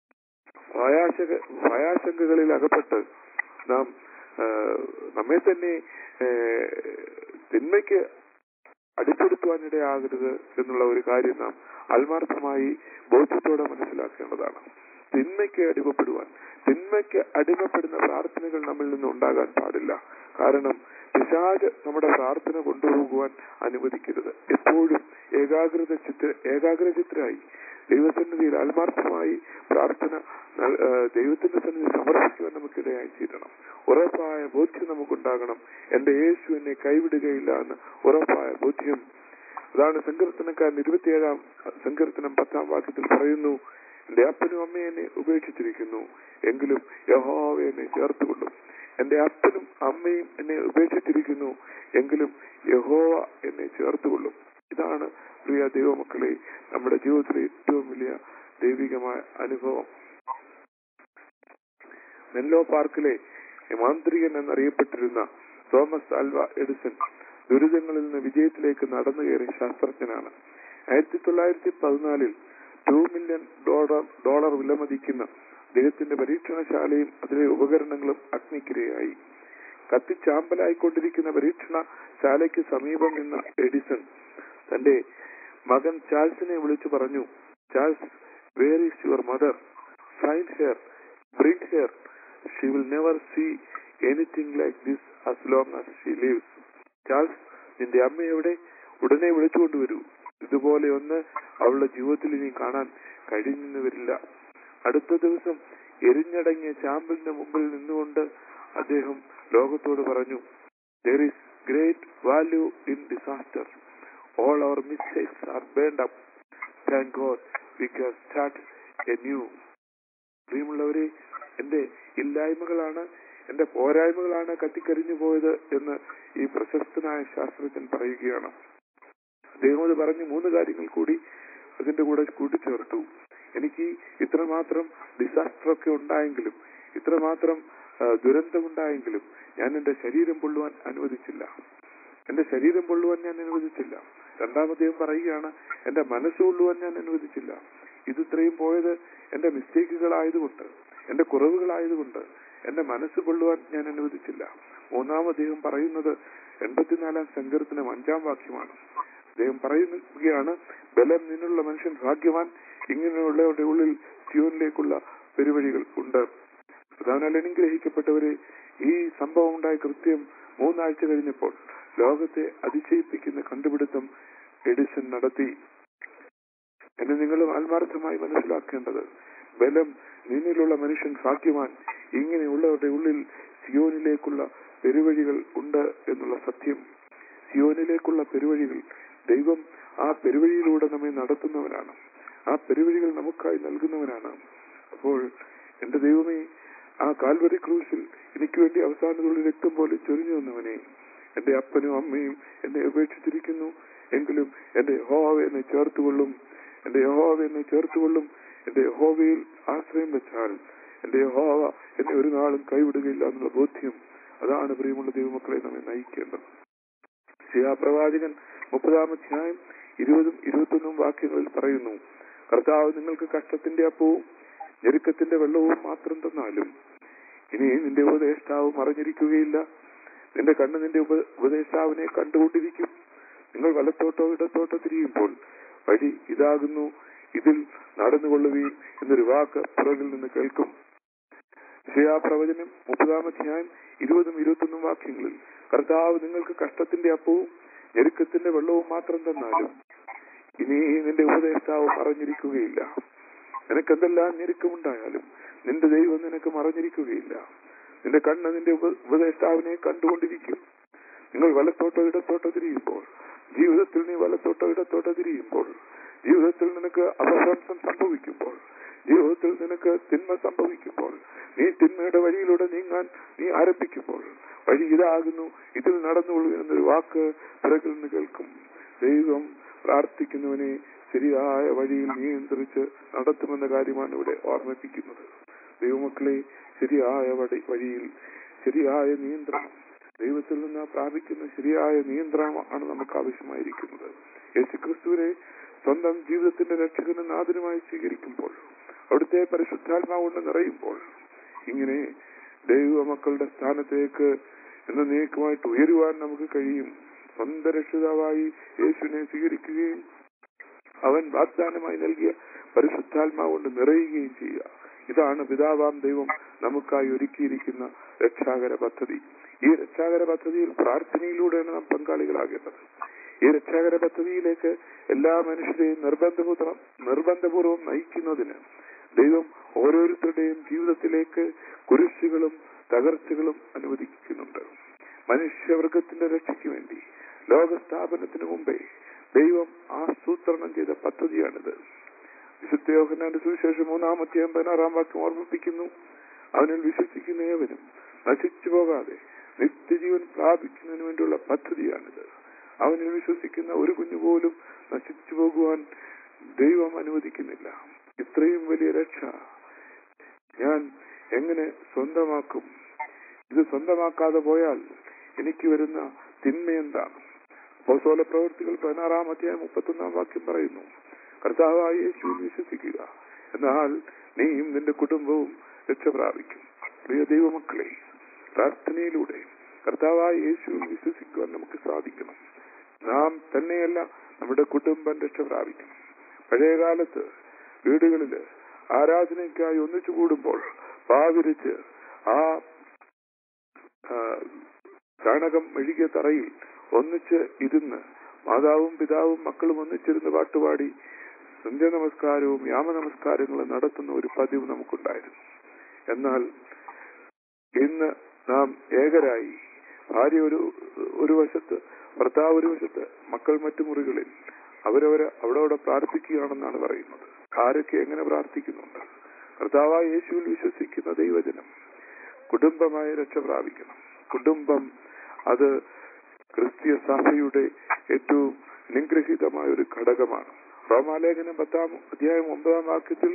ഭയാശക ഭയാശങ്കകളിൽ അകപ്പെട്ട് നാം ആ, നമ്മെ തന്നെ ഏ, തിന്മയ്ക്ക് അടിപ്പെടുത്തുവാനിടയാകരുത് എന്നുള്ള ഒരു കാര്യം നാം ആത്മാർത്ഥമായി ബോധ്യത്തോടെ മനസ്സിലാക്കേണ്ടതാണ് തിന്മയ്ക്ക് അടിമപ്പെടുവാൻ തിന്മയ്ക്ക് അടിമപ്പെടുന്ന പ്രാർത്ഥനകൾ നമ്മിൽ നിന്ന് ഉണ്ടാകാൻ പാടില്ല കാരണം പിശാജ് നമ്മുടെ പ്രാർത്ഥന കൊണ്ടുപോകുവാൻ അനുവദിക്കരുത് എപ്പോഴും ഏകാഗ്രത ചിത്ര ഏകാഗ്രചിത്രായി ദൈവസന്നിധിയിൽ ആത്മാർത്ഥമായി പ്രാർത്ഥന ന- ആ, ദൈവത്തിന്റെ സന്നിധി സമർപ്പിക്കുവാൻ നമുക്കിടയായി തീരണം ഉറപ്പായ ബോധ്യം നമുക്കുണ്ടാകണം എന്റെ യേശു എന്നെ കൈവിടുകയില്ല എന്ന് ഉറപ്പായ ബോധ്യം അതാണ് സങ്കീർത്തനക്കാരൻ ഇരുപത്തിയേഴാം സങ്കീർത്തനം പത്താം വാക്യത്തിൽ പറയുന്നു എന്റെ അപ്പനും അമ്മയും എന്നെ ഉപേക്ഷിച്ചിരിക്കുന്നു എങ്കിലും യഹോവ എന്നെ ചേർത്തുകൊള്ളും എന്റെ അപ്പനും അമ്മയും എന്നെ ഉപേക്ഷിച്ചിരിക്കുന്നു എങ്കിലും യഹോവ എന്നെ ചേർത്തുകൊള്ളും ഇതാണ് പ്രിയ ദൈവമക്കളെ നമ്മുടെ ജീവിതത്തിലെ ഏറ്റവും വലിയ ദൈവികമായ അനുഭവം മെൻലോ പാർക്കിലെ മാന്ത്രികൻ എന്നറിയപ്പെട്ടിരുന്ന തോമസ് ആൽവ എഡിസൺ ദുരിതങ്ങളിൽ നിന്ന് വിജയത്തിലേക്ക് നടന്നു കയറിയ ശാസ്ത്രജ്ഞനാണ് ആയിരത്തി തൊള്ളായിരത്തി പതിനാലിൽ ടു മില്യൺ ഡോളർ ഡോളർ വിലമതിക്കുന്ന ദൈവത്തിന്റെ പരീക്ഷണശാലയും അതിലെ ഉപകരണങ്ങളും അഗ്നിക്കിരയായി കത്തിച്ചാമ്പലായിക്കൊണ്ടിരിക്കുന്ന പരീക്ഷണശാലയ്ക്ക് സമീപം നിന്ന എഡിസൺ തന്റെ മകൻ ചാൾസിനെ വിളിച്ചു പറഞ്ഞു Charles where is your mother find her bring her she will never see anything like this as long as she lives Charles നിന്റെ അമ്മ എവിടെ ഉടനെ വിളിച്ചുകൊണ്ടുവരൂ ഇതുപോലെ ഒന്ന് അവളുടെ ജീവിതത്തിൽ ഇനി കാണാൻ കഴിഞ്ഞെന്ന് വരില്ല അടുത്ത ദിവസം എരിഞ്ഞടങ്ങിയ ചാമ്പലിന്റെ മുമ്പിൽ നിന്നുകൊണ്ട് അദ്ദേഹം ലോകത്തോട് പറഞ്ഞു there is great value in disaster all our mistakes are burned up thank God we can start anew പ്രിയമുള്ളവരെ എന്റെ ഇല്ലായ്മകളാണ് എന്റെ പോരായ്മകളാണ് കത്തിക്കരിഞ്ഞു പോയത് എന്ന് ഈ പ്രശസ്തനായ ശാസ്ത്രജ്ഞൻ പറയുകയാണ് അദ്ദേഹം അത് പറഞ്ഞു മൂന്ന് കാര്യങ്ങൾ കൂടി അതിന്റെ കൂടെ കൂട്ടിച്ചേർത്തു എനിക്ക് ഇത്രമാത്രം ഡിസാസ്റ്റർ ഒക്കെ ഉണ്ടായെങ്കിലും ഇത്രമാത്രം ആ, ദുരന്തമുണ്ടായെങ്കിലും ഞാൻ എന്റെ ശരീരം പൊള്ളുവാൻ അനുവദിച്ചില്ല എന്റെ ശരീരം പൊള്ളുവാൻ ഞാൻ അനുവദിച്ചില്ല രണ്ടാമദ്ദേഹം പറയുകയാണ് എന്റെ മനസ്സ് കൊള്ളുവാൻ ഞാൻ അനുവദിച്ചില്ല ഇത് ഇത്രയും പോയത് എന്റെ മിസ്റ്റേക്കുകളായതുകൊണ്ട് എന്റെ കുറവുകളായതുകൊണ്ട് എന്റെ മനസ്സ് കൊള്ളുവാൻ ഞാൻ അനുവദിച്ചില്ല മൂന്നാമദ്ദേഹം പറയുന്നത് എൺപത്തിനാലാം സങ്കീർത്തനം അഞ്ചാം വാക്യമാണ് അദ്ദേഹം പറയുകയാണ് ബലം നിന്നുള്ള മനുഷ്യൻ ഭാഗ്യവാൻ ഇങ്ങനെയുള്ളവരുടെ ഉള്ളിൽ സിയോനിലേക്കുള്ള പെരുവഴികൾ ഉണ്ട് പ്രധാനാൽ അനുഗ്രഹിക്കപ്പെട്ടവരെ ഈ സംഭവം ഉണ്ടായ കൃത്യം മൂന്നാഴ്ച കഴിഞ്ഞപ്പോൾ ലോകത്തെ അതിശയിപ്പിക്കുന്ന കണ്ടുപിടുത്തം എഡിസൺ നടത്തി എന്നെ നിങ്ങളും ആത്മാർത്ഥമായി മനസ്സിലാക്കേണ്ടത് ബലം നിന്നിലുള്ള മനുഷ്യൻ ഭാഗ്യവാൻ ഇങ്ങനെയുള്ളവരുടെ ഉള്ളിൽ സിയോനിലേക്കുള്ള പെരുവഴികൾ ഉണ്ട് എന്നുള്ള സത്യം സിയോനിലേക്കുള്ള പെരുവഴികൾ ദൈവം ആ പെരുവഴിയിലൂടെ നമ്മെ നടത്തുന്നവനാണ് ആ പെരുവഴികൾ നമുക്കായി നൽകുന്നവനാണ് അപ്പോൾ എന്റെ ദൈവമേ ആ കാൽവരി ക്രൂശിൽ എനിക്ക് വേണ്ടി അവസാനത്തുള്ള രക്തം പോലെ ചൊരിഞ്ഞു വന്നവനെ എന്റെ അപ്പനും അമ്മയും എന്നെ ഉപേക്ഷിച്ചിരിക്കുന്നു എങ്കിലും എന്റെ യഹോവ എന്നെ ചേർത്തുകൊള്ളും എന്റെ യഹോവ എന്നെ ചേർത്തുകൊള്ളും എന്റെ യഹോവയിൽ ആശ്രയം വെച്ചാൽ എന്റെ യഹോവ എന്നെ ഒരു നാളും കൈവിടുകയില്ല എന്നുള്ള ബോധ്യം അതാണ് പ്രിയമുള്ള ദൈവമക്കളെ നമ്മെ നയിക്കേണ്ടത് പ്രവാചകൻ മുപ്പതാം അധ്യായം ഇരുപതും ഇരുപത്തൊന്നും വാക്യങ്ങളിൽ പറയുന്നു കർത്താവ് നിങ്ങൾക്ക് കഷ്ടത്തിന്റെ അപ്പവും ഞെരുക്കത്തിന്റെ വെള്ളവും മാത്രം തന്നാലും ഇനി നിന്റെ ഉപദേഷ്ടാവ് മറിഞ്ഞിരിക്കുകയില്ല നിന്റെ കണ്ണ് നിന്റെ ഉപ- ഉപദേഷ്ടാവിനെ കണ്ടുകൊണ്ടിരിക്കും നിങ്ങൾ വലത്തോട്ടോ ഇടത്തോട്ടോ തിരിയുമ്പോൾ വഴി ഇതാകുന്നു ഇതിൽ നടന്നുകൊള്ളുകയും എന്നൊരു വാക്ക് പുറകിൽ നിന്ന് കേൾക്കും പ്രവചനം മുപ്പതാം അധ്യായം ഇരുപതും ഇരുപത്തൊന്നും വാക്യങ്ങളിൽ കർത്താവ് നിങ്ങൾക്ക് കഷ്ടത്തിന്റെ അപ്പവും ഞെരുക്കത്തിന്റെ വെള്ളവും മാത്രം തന്നാലും ഇനി നിന്റെ ഉപദേഷ്ടാവ് മറഞ്ഞിരിക്കുകയില്ല നിനക്ക് എന്തെല്ലാം ഞെരുക്കമുണ്ടായാലും നിന്റെ ദൈവം നിനക്ക് മറഞ്ഞിരിക്കുകയില്ല നിന്റെ കണ്ണ് നിന്റെ ഉപ- ഉപദേഷ്ടാവിനെ കണ്ടുകൊണ്ടിരിക്കും നിങ്ങൾ വലത്തോട്ടോ ഇടത്തോട്ടോ തിരിയുമ്പോൾ ജീവിതത്തിൽ നീ വലത്തോട്ടോ ഇടത്തോട്ടോ തിരിയുമ്പോൾ ജീവിതത്തിൽ നിനക്ക് അപഭ്രംശം സംഭവിക്കുമ്പോൾ ജീവിതത്തിൽ നിനക്ക് തിന്മ സംഭവിക്കുമ്പോൾ നീ തിന്മയുടെ വഴിയിലൂടെ നീങ്ങാൻ നീ ആരംഭിക്കുമ്പോൾ വഴി ഇതാകുന്നു ഇതിൽ നടന്നുകൊള്ളു എന്നൊരു വാക്ക് പിറകിൽ നിന്ന് കേൾക്കും ദൈവം പ്രാർത്ഥിക്കുന്നവനെ ശരിയായ വഴിയിൽ നിയന്ത്രിച്ച് നടത്തുമെന്ന കാര്യമാണ് ഇവിടെ ഓർമ്മിപ്പിക്കുന്നത് ദൈവമക്കളെ ശരിയായ വഴി- വഴിയിൽ ശരിയായ നിയന്ത്രണം ദൈവത്തിൽ നിന്ന് പ്രാപിക്കുന്ന ശരിയായ നിയന്ത്രണമാണ് നമുക്ക് ആവശ്യമായിരിക്കുന്നത് യേശു ക്രിസ്തുവിനെ സ്വന്തം ജീവിതത്തിന്റെ രക്ഷകനും നാഥനുമായി സ്വീകരിക്കുമ്പോൾ അവിടുത്തെ പരിശുദ്ധാത്മാവ് കൊണ്ട് നിറയുമ്പോൾ ഇങ്ങനെ ദൈവമക്കളുടെ സ്ഥാനത്തേക്ക് എന്നേക്കുമായിട്ട് ഉയരുവാൻ നമുക്ക് കഴിയും സ്വന്തം രക്ഷിതാവായി യേശുവിനെ സ്വീകരിക്കുകയും അവൻ വാഗ്ദാനമായി നൽകിയ പരിശുദ്ധാത്മാവ് കൊണ്ട് നിറയുകയും ചെയ്യുക ഇതാണ് പിതാവാം ദൈവം നമുക്കായി ഒരുക്കിയിരിക്കുന്ന രക്ഷാകര പദ്ധതി ഈ രക്ഷാകര പദ്ധതിയിൽ പ്രാർത്ഥനയിലൂടെയാണ് നാം പങ്കാളികളാകേണ്ടത് ഈ രക്ഷാകര പദ്ധതിയിലേക്ക് എല്ലാ മനുഷ്യരെയും നിർബന്ധപൂർവ്വം നിർബന്ധപൂർവ്വം നയിക്കുന്നതിന് ദൈവം ഓരോരുത്തരുടെയും ജീവിതത്തിലേക്ക് കുരിശുകളും തകർച്ചകളും അനുവദിക്കുന്നുണ്ട് മനുഷ്യവർഗത്തിന്റെ രക്ഷയ്ക്ക് വേണ്ടി ലോകസ്ഥാപനത്തിന് മുമ്പേ ദൈവം ആസൂത്രണം ചെയ്ത പദ്ധതിയാണിത് വിശുദ്ധ യോഹന്നാന്റെ സുവിശേഷം മൂന്നാമത്തെ പതിനാറാം വാക്യം ഓർമ്മിപ്പിക്കുന്നു അവനിൽ വിശ്വസിക്കുന്ന ഏവനും നശിച്ചു പോകാതെ നിത്യജീവൻ പ്രാപിക്കുന്നതിന് വേണ്ടിയുള്ള പദ്ധതിയാണിത് അവനിൽ വിശ്വസിക്കുന്ന ഒരു കുഞ്ഞു പോലും നശിച്ചു പോകുവാൻ ദൈവം അനുവദിക്കുന്നില്ല ഇത്രയും വലിയ രക്ഷ ഞാൻ എങ്ങനെ സ്വന്തമാക്കും ഇത് സ്വന്തമാക്കാതെ പോയാൽ എനിക്ക് വരുന്ന തിന്മ എന്താണ് അപ്പോസ്തല പ്രവൃത്തികൾ പതിനാറാം അധ്യായം മുപ്പത്തൊന്നാം വാക്യം പറയുന്നു കർത്താവായ യേശുവിൽ വിശ്വസിക്കുക എന്നാൽ നീയും നിന്റെ കുടുംബവും രക്ഷ പ്രാപിക്കും പ്രിയ ദൈവമക്കളെ പ്രാർത്ഥനയിലൂടെ കർത്താവായ യേശുവിൽ വിശ്വസിക്കുവാൻ നമുക്ക് സാധിക്കണം നാം തന്നെയല്ല നമ്മുടെ കുടുംബം രക്ഷ പ്രാപിക്കണം പഴയകാലത്ത് വീടുകളില് ആരാധനയ്ക്കായി ഒന്നിച്ചു കൂടുമ്പോൾ പാവിരിച്ച് ആ ആ, ചാണകം മെഴുകിയ തറയിൽ ഒന്നിച്ച് ഇരുന്ന് മാതാവും പിതാവും മക്കളും ഒന്നിച്ചിരുന്ന് പാട്ടുപാടി സന്ധ്യ നമസ്കാരവും യാമ നമസ്കാരങ്ങളും നടത്തുന്ന ഒരു പതിവ് നമുക്കുണ്ടായിരുന്നു എന്നാൽ ഇന്ന് നാം ഏകരായി ഭാര്യ ഒരു ഒരു വശത്ത് ഭർത്താവ് ഒരു വശത്ത് മക്കൾ മറ്റു മുറികളിൽ അവരവരെ അവിടെ അവിടെ പ്രാർത്ഥിക്കുകയാണെന്നാണ് പറയുന്നത് ആരൊക്കെ എങ്ങനെ പ്രാർത്ഥിക്കുന്നുണ്ട് കർത്താവായ യേശുവിൽ വിശ്വസിക്കുന്ന ദൈവജനം കുടുംബമായി രക്ഷ പ്രാപിക്കണം കുടുംബം അത് ക്രിസ്തീയ സഭയുടെ ഏറ്റവും നിഗ്രഹിതമായ ഒരു ഘടകമാണ് റോമാലേഖനം പത്താം അധ്യായം ഒമ്പതാം വാക്യത്തിൽ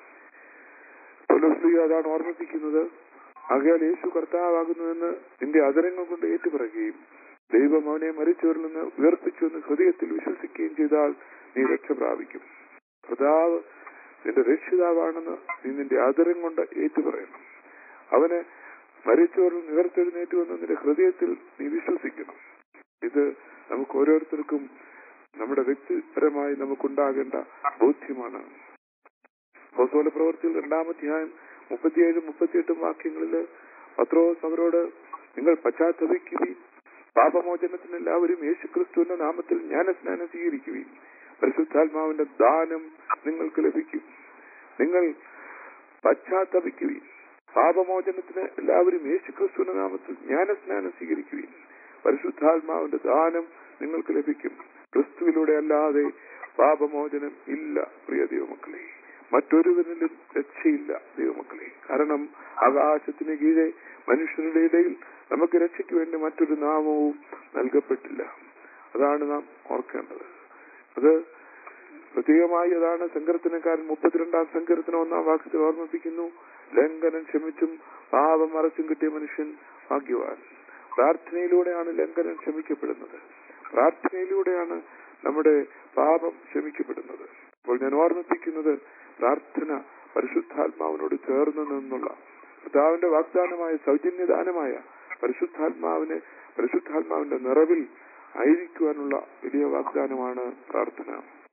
പൗലോസ് അതാണ് ഓർമ്മിപ്പിക്കുന്നത് ആകയാൽ യേശു കർത്താവാകുന്നുവെന്ന് നിന്റെ അതരങ്ങൾ കൊണ്ട് ഏറ്റുപറയുകയും ദൈവം അവനെ മരിച്ചവരിൽ നിന്ന് ഉയർപ്പിച്ചു എന്ന് ഹൃദയത്തിൽ വിശ്വസിക്കുകയും ചെയ്താൽ നീ രക്ഷ പ്രാപിക്കും കർത്താവ് നിന്റെ രക്ഷിതാവാണെന്ന് നീ നിന്റെ ആദരം കൊണ്ട് ഏറ്റുപറയണം അവന് മരിച്ചവരിൽ നിവർത്തിരുന്നേറ്റു എന്ന് നിന്റെ ഹൃദയത്തിൽ നീ വിശ്വസിക്കണം ഇത് നമുക്ക് ഓരോരുത്തർക്കും നമ്മുടെ വ്യക്തിപരമായി നമുക്കുണ്ടാകേണ്ട ബോധ്യമാണ് ഹോസോല പ്രവർത്തിയിൽ രണ്ടാമധ്യായം മുപ്പത്തിയേഴും മുപ്പത്തിയെട്ടും വാക്യങ്ങളിൽ പത്രോസ് അവരോട് നിങ്ങൾ പശ്ചാത്തപിക്കുകയും പാപമോചനത്തിന് എല്ലാവരും യേശുക്രിസ്തുവിന്റെ നാമത്തിൽ ജ്ഞാനസ്നാനം സ്വീകരിക്കുകയും പരിശുദ്ധാത്മാവിന്റെ ദാനം നിങ്ങൾക്ക് ലഭിക്കും നിങ്ങൾ പശ്ചാത്തപിക്കുകയും പാപമോചനത്തിന് എല്ലാവരും യേശുക്രിസ്തുവിന്റെ നാമത്തിൽ ജ്ഞാനസ്നാനം സ്വീകരിക്കുകയും പരിശുദ്ധാത്മാവിന്റെ ദാനം നിങ്ങൾക്ക് ലഭിക്കും ക്രിസ്തുവിലൂടെ അല്ലാതെ പാപമോചനം ഇല്ല പ്രിയ ദൈവമക്കളെ മറ്റൊരുവനിലും രക്ഷയില്ല ദൈവമക്കളെ കാരണം ആകാശത്തിന് കീഴെ മനുഷ്യരുടെ ഇടയിൽ നമുക്ക് രക്ഷയ്ക്ക് വേണ്ടി മറ്റൊരു നാമവും നൽകപ്പെട്ടില്ല അതാണ് നാം ഓർക്കേണ്ടത് അത് പ്രത്യേകമായി അതാണ് സങ്കീർത്തനക്കാരൻ മുപ്പത്തിരണ്ടാം സങ്കീർത്തനം ഒന്നാം വാക്യത്തിൽ ഓർമ്മിപ്പിക്കുന്നു ലംഘനം ക്ഷമിച്ചും പാപം മറച്ചും കിട്ടിയ മനുഷ്യൻ ഭാഗ്യവാൻ പ്രാർത്ഥനയിലൂടെയാണ് ലംഘനം ക്ഷമിക്കപ്പെടുന്നത് പ്രാർത്ഥനയിലൂടെയാണ് നമ്മുടെ പാപം ക്ഷമിക്കപ്പെടുന്നത് അപ്പോൾ ഞാൻ ഓർമ്മിപ്പിക്കുന്നത് പ്രാർത്ഥന പരിശുദ്ധാത്മാവിനോട് ചേർന്ന് നിന്നുള്ള കർത്താവിന്റെ വാഗ്ദാനമായ സൗജന്യദാനമായ പരിശുദ്ധാത്മാവിനെ പരിശുദ്ധാത്മാവിന്റെ നിറവിൽ ആയിരിക്കുവാനുള്ള വലിയ വാഗ്ദാനമാണ് പ്രാർത്ഥന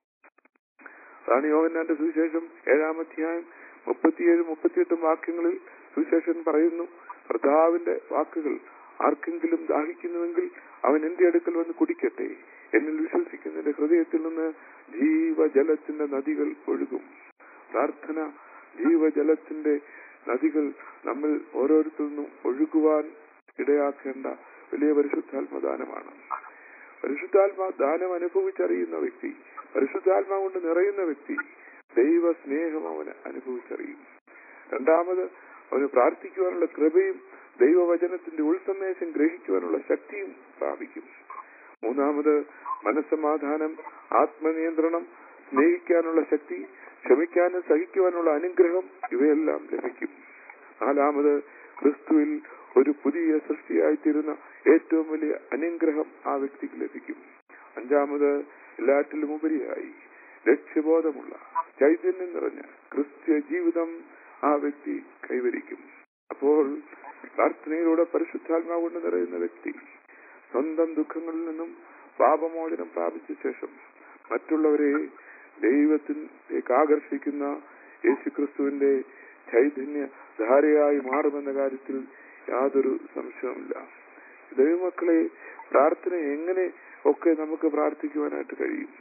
അതാണ് യോവന്നാന്റെ സുവിശേഷം ഏഴാമധ്യായം മുപ്പത്തിയേഴ് മുപ്പത്തിയെട്ടും വാക്യങ്ങളിൽ സുവിശേഷൻ പറയുന്നു കർത്താവിന്റെ വാക്കുകൾ ആർക്കെങ്കിലും ദാഹിക്കുന്നുവെങ്കിൽ അവൻ എന്റെ അടുക്കൽ വന്ന് കുടിക്കട്ടെ എന്നിൽ വിശ്വസിക്കുന്നതിന്റെ ഹൃദയത്തിൽ നിന്ന് ജീവജലത്തിന്റെ നദികൾ ഒഴുകും പ്രാർത്ഥന ജീവജലത്തിന്റെ നദികൾ നമ്മൾ ഓരോരുത്തരിൽ നിന്നും ഒഴുകുവാൻ ഇടയാക്കേണ്ട വലിയ പരിശുദ്ധാത്മദാനമാണ് പരിശുദ്ധാത്മാ ദാനം അനുഭവിച്ചറിയുന്ന വ്യക്തി പരിശുദ്ധാത്മാ കൊണ്ട് നിറയുന്ന വ്യക്തി ദൈവ സ്നേഹം അവന് അനുഭവിച്ചറിയും രണ്ടാമത് അവന് പ്രാർത്ഥിക്കുവാനുള്ള കൃപയും ദൈവവചനത്തിന്റെ ഉൾസന്ദേശം ഗ്രഹിക്കുവാനുള്ള ശക്തിയും പ്രാപിക്കും മൂന്നാമത് മനസ്സമാധാനം ആത്മനിയന്ത്രണം സ്നേഹിക്കാനുള്ള ശക്തി ക്ഷമിക്കാനും സഹിക്കുവാനുള്ള അനുഗ്രഹം ഇവയെല്ലാം ലഭിക്കും നാലാമത് ക്രിസ്തുവിൽ ഒരു പുതിയ സൃഷ്ടിയായിത്തീരുന്ന ഏറ്റവും വലിയ അനുഗ്രഹം ആ വ്യക്തിക്ക് ലഭിക്കും അഞ്ചാമത് എല്ലാറ്റിലും ഉപരിയായി ലക്ഷ്യബോധമുള്ള ചൈതന്യം നിറഞ്ഞ ക്രിസ്ത്യ ജീവിതം ആ വ്യക്തി കൈവരിക്കും അപ്പോൾ പ്രാർത്ഥനയിലൂടെ പരിശുദ്ധാത്മാവ് കൊണ്ട് നിറയുന്ന വ്യക്തി സ്വന്തം ദുഃഖങ്ങളിൽ നിന്നും പാപമോചനം പ്രാപിച്ച ശേഷം മറ്റുള്ളവരെ ദൈവത്തിലേക്ക് ആകർഷിക്കുന്ന യേശുക്രിസ്തുവിന്റെ ചൈതന്യ ധാരയായി മാറുമെന്ന കാര്യത്തിൽ യാതൊരു സംശയവുമില്ല ദൈവമക്കളെ പ്രാർത്ഥന എങ്ങനെ ഒക്കെ നമുക്ക് പ്രാർത്ഥിക്കുവാനായിട്ട് കഴിയും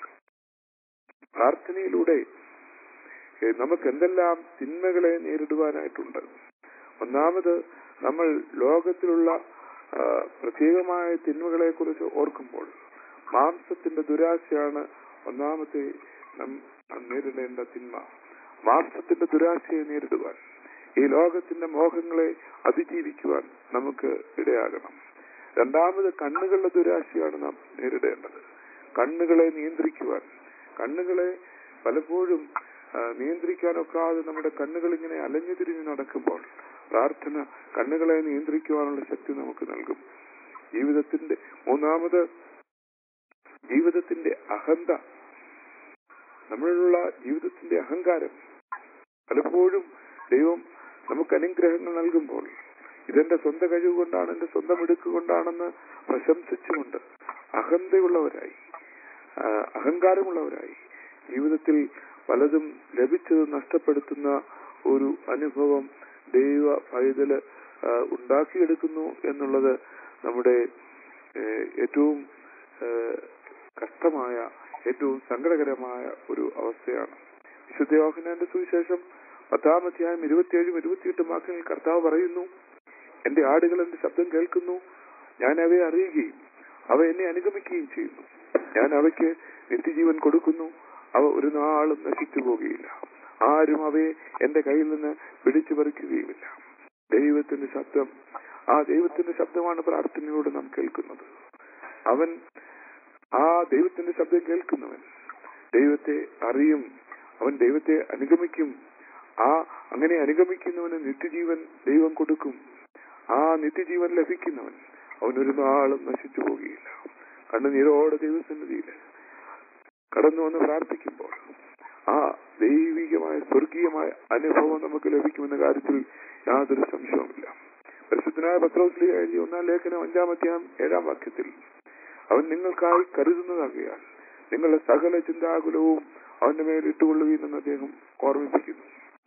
പ്രാർത്ഥനയിലൂടെ ഏഹ്, നമുക്ക് എന്തെല്ലാം തിന്മകളെ നേരിടുവാനായിട്ടുണ്ട് ഒന്നാമത് നമ്മൾ ലോകത്തിലുള്ള ആ, പ്രത്യേകമായ തിന്മകളെ കുറിച്ച് ഓർക്കുമ്പോൾ മാംസത്തിന്റെ ദുരാശയാണ് ഒന്നാമത്തെ നാം നേരിടേണ്ട തിന്മ മാംസത്തിന്റെ ദുരാശയെ നേരിടുവാൻ ഈ ലോകത്തിന്റെ മോഹങ്ങളെ അതിജീവിക്കുവാൻ നമുക്ക് ഇടയാകണം രണ്ടാമത് കണ്ണുകളുടെ ദുരാശയാണ് നാം നേരിടേണ്ടത് കണ്ണുകളെ നിയന്ത്രിക്കുവാൻ കണ്ണുകളെ പലപ്പോഴും ആ, നിയന്ത്രിക്കാനൊക്കാതെ നമ്മുടെ കണ്ണുകൾ ഇങ്ങനെ അലഞ്ഞു തിരിഞ്ഞ് നടക്കുമ്പോൾ പ്രാർത്ഥന കണ്ണുകളെ നിയന്ത്രിക്കുവാനുള്ള ശക്തി നമുക്ക് നൽകും ജീവിതത്തിന്റെ മൂന്നാമത് ജീവിതത്തിന്റെ അഹന്ത നമ്മളിലുള്ള ജീവിതത്തിന്റെ അഹങ്കാരം പലപ്പോഴും ദൈവം നമുക്ക് അനുഗ്രഹങ്ങൾ നൽകുമ്പോൾ ഇതെന്റെ സ്വന്തം കഴിവ് കൊണ്ടാണ് എന്റെ സ്വന്തം എടുക്ക് കൊണ്ടാണെന്ന് പ്രശംസിച്ചുകൊണ്ട് അഹന്തയുള്ളവരായി ആ, അഹങ്കാരമുള്ളവരായി ജീവിതത്തിൽ പലതും ലഭിച്ചത് നഷ്ടപ്പെടുത്തുന്ന ഒരു അനുഭവം ദൈവ പൈതല് ആ, ഉണ്ടാക്കിയെടുക്കുന്നു എന്നുള്ളത് നമ്മുടെ ഏഹ്, ഏറ്റവും ഏഹ്, കഷ്ടമായ ഏറ്റവും സങ്കടകരമായ ഒരു അവസ്ഥയാണ് വിശുദ്ധ യോഹനാന്റെ സുവിശേഷം പത്താം അധ്യായം ഇരുപത്തിയേഴും ഇരുപത്തിയെട്ടും വാക്യങ്ങളിൽ കർത്താവ് പറയുന്നു എന്റെ ആടുകൾ എന്റെ ശബ്ദം കേൾക്കുന്നു ഞാൻ അവയെ അറിയുകയും അവ എന്നെ അനുഗമിക്കുകയും ചെയ്യുന്നു ഞാൻ അവയ്ക്ക് നിത്യജീവൻ കൊടുക്കുന്നു അവ ഒരു നാളും നശിച്ചു പോകുകയില്ല ആരും അവയെ എന്റെ കയ്യിൽ നിന്ന് പിടിച്ചു പറിക്കുകയുമില്ല ദൈവത്തിന്റെ ശബ്ദം ആ ദൈവത്തിന്റെ ശബ്ദമാണ് പ്രാർത്ഥനയിലൂടെ നാം കേൾക്കുന്നത് അവൻ ആ ദൈവത്തിന്റെ ശബ്ദം കേൾക്കുന്നവൻ ദൈവത്തെ അറിയും അവൻ ദൈവത്തെ അനുഗമിക്കും ആ അങ്ങനെ അനുഗമിക്കുന്നവന് നിത്യജീവൻ ദൈവം കൊടുക്കും ആ നിത്യജീവൻ ലഭിക്കുന്നവൻ അവൻ ഒരു നാളും നശിച്ചു പോകുകയില്ല കണ്ണുനീരോടെ ദൈവസന്നിധിയിൽ കടന്നു വന്ന് പ്രാർത്ഥിക്കുമ്പോൾ ആ ദൈവികമായ സ്വർഗീയമായ അനുഭവം നമുക്ക് ലഭിക്കുമെന്ന കാര്യത്തിൽ യാതൊരു സംശയവുമില്ല പരിശുദ്ധനായ പത്രോസ്ലി എഴുതിയ ഒന്നാം ലേഖനം അഞ്ചാം അധ്യായം ഏഴാം വാക്യത്തിൽ അവൻ നിങ്ങൾക്കായി കരുതുന്നതാകിയാൽ നിങ്ങളുടെ സകല ചിന്താകുലവും അവന്റെ മേൽ ഇട്ടുകൊള്ളുകയെന്ന് അദ്ദേഹം ഓർമ്മിപ്പിക്കുന്നു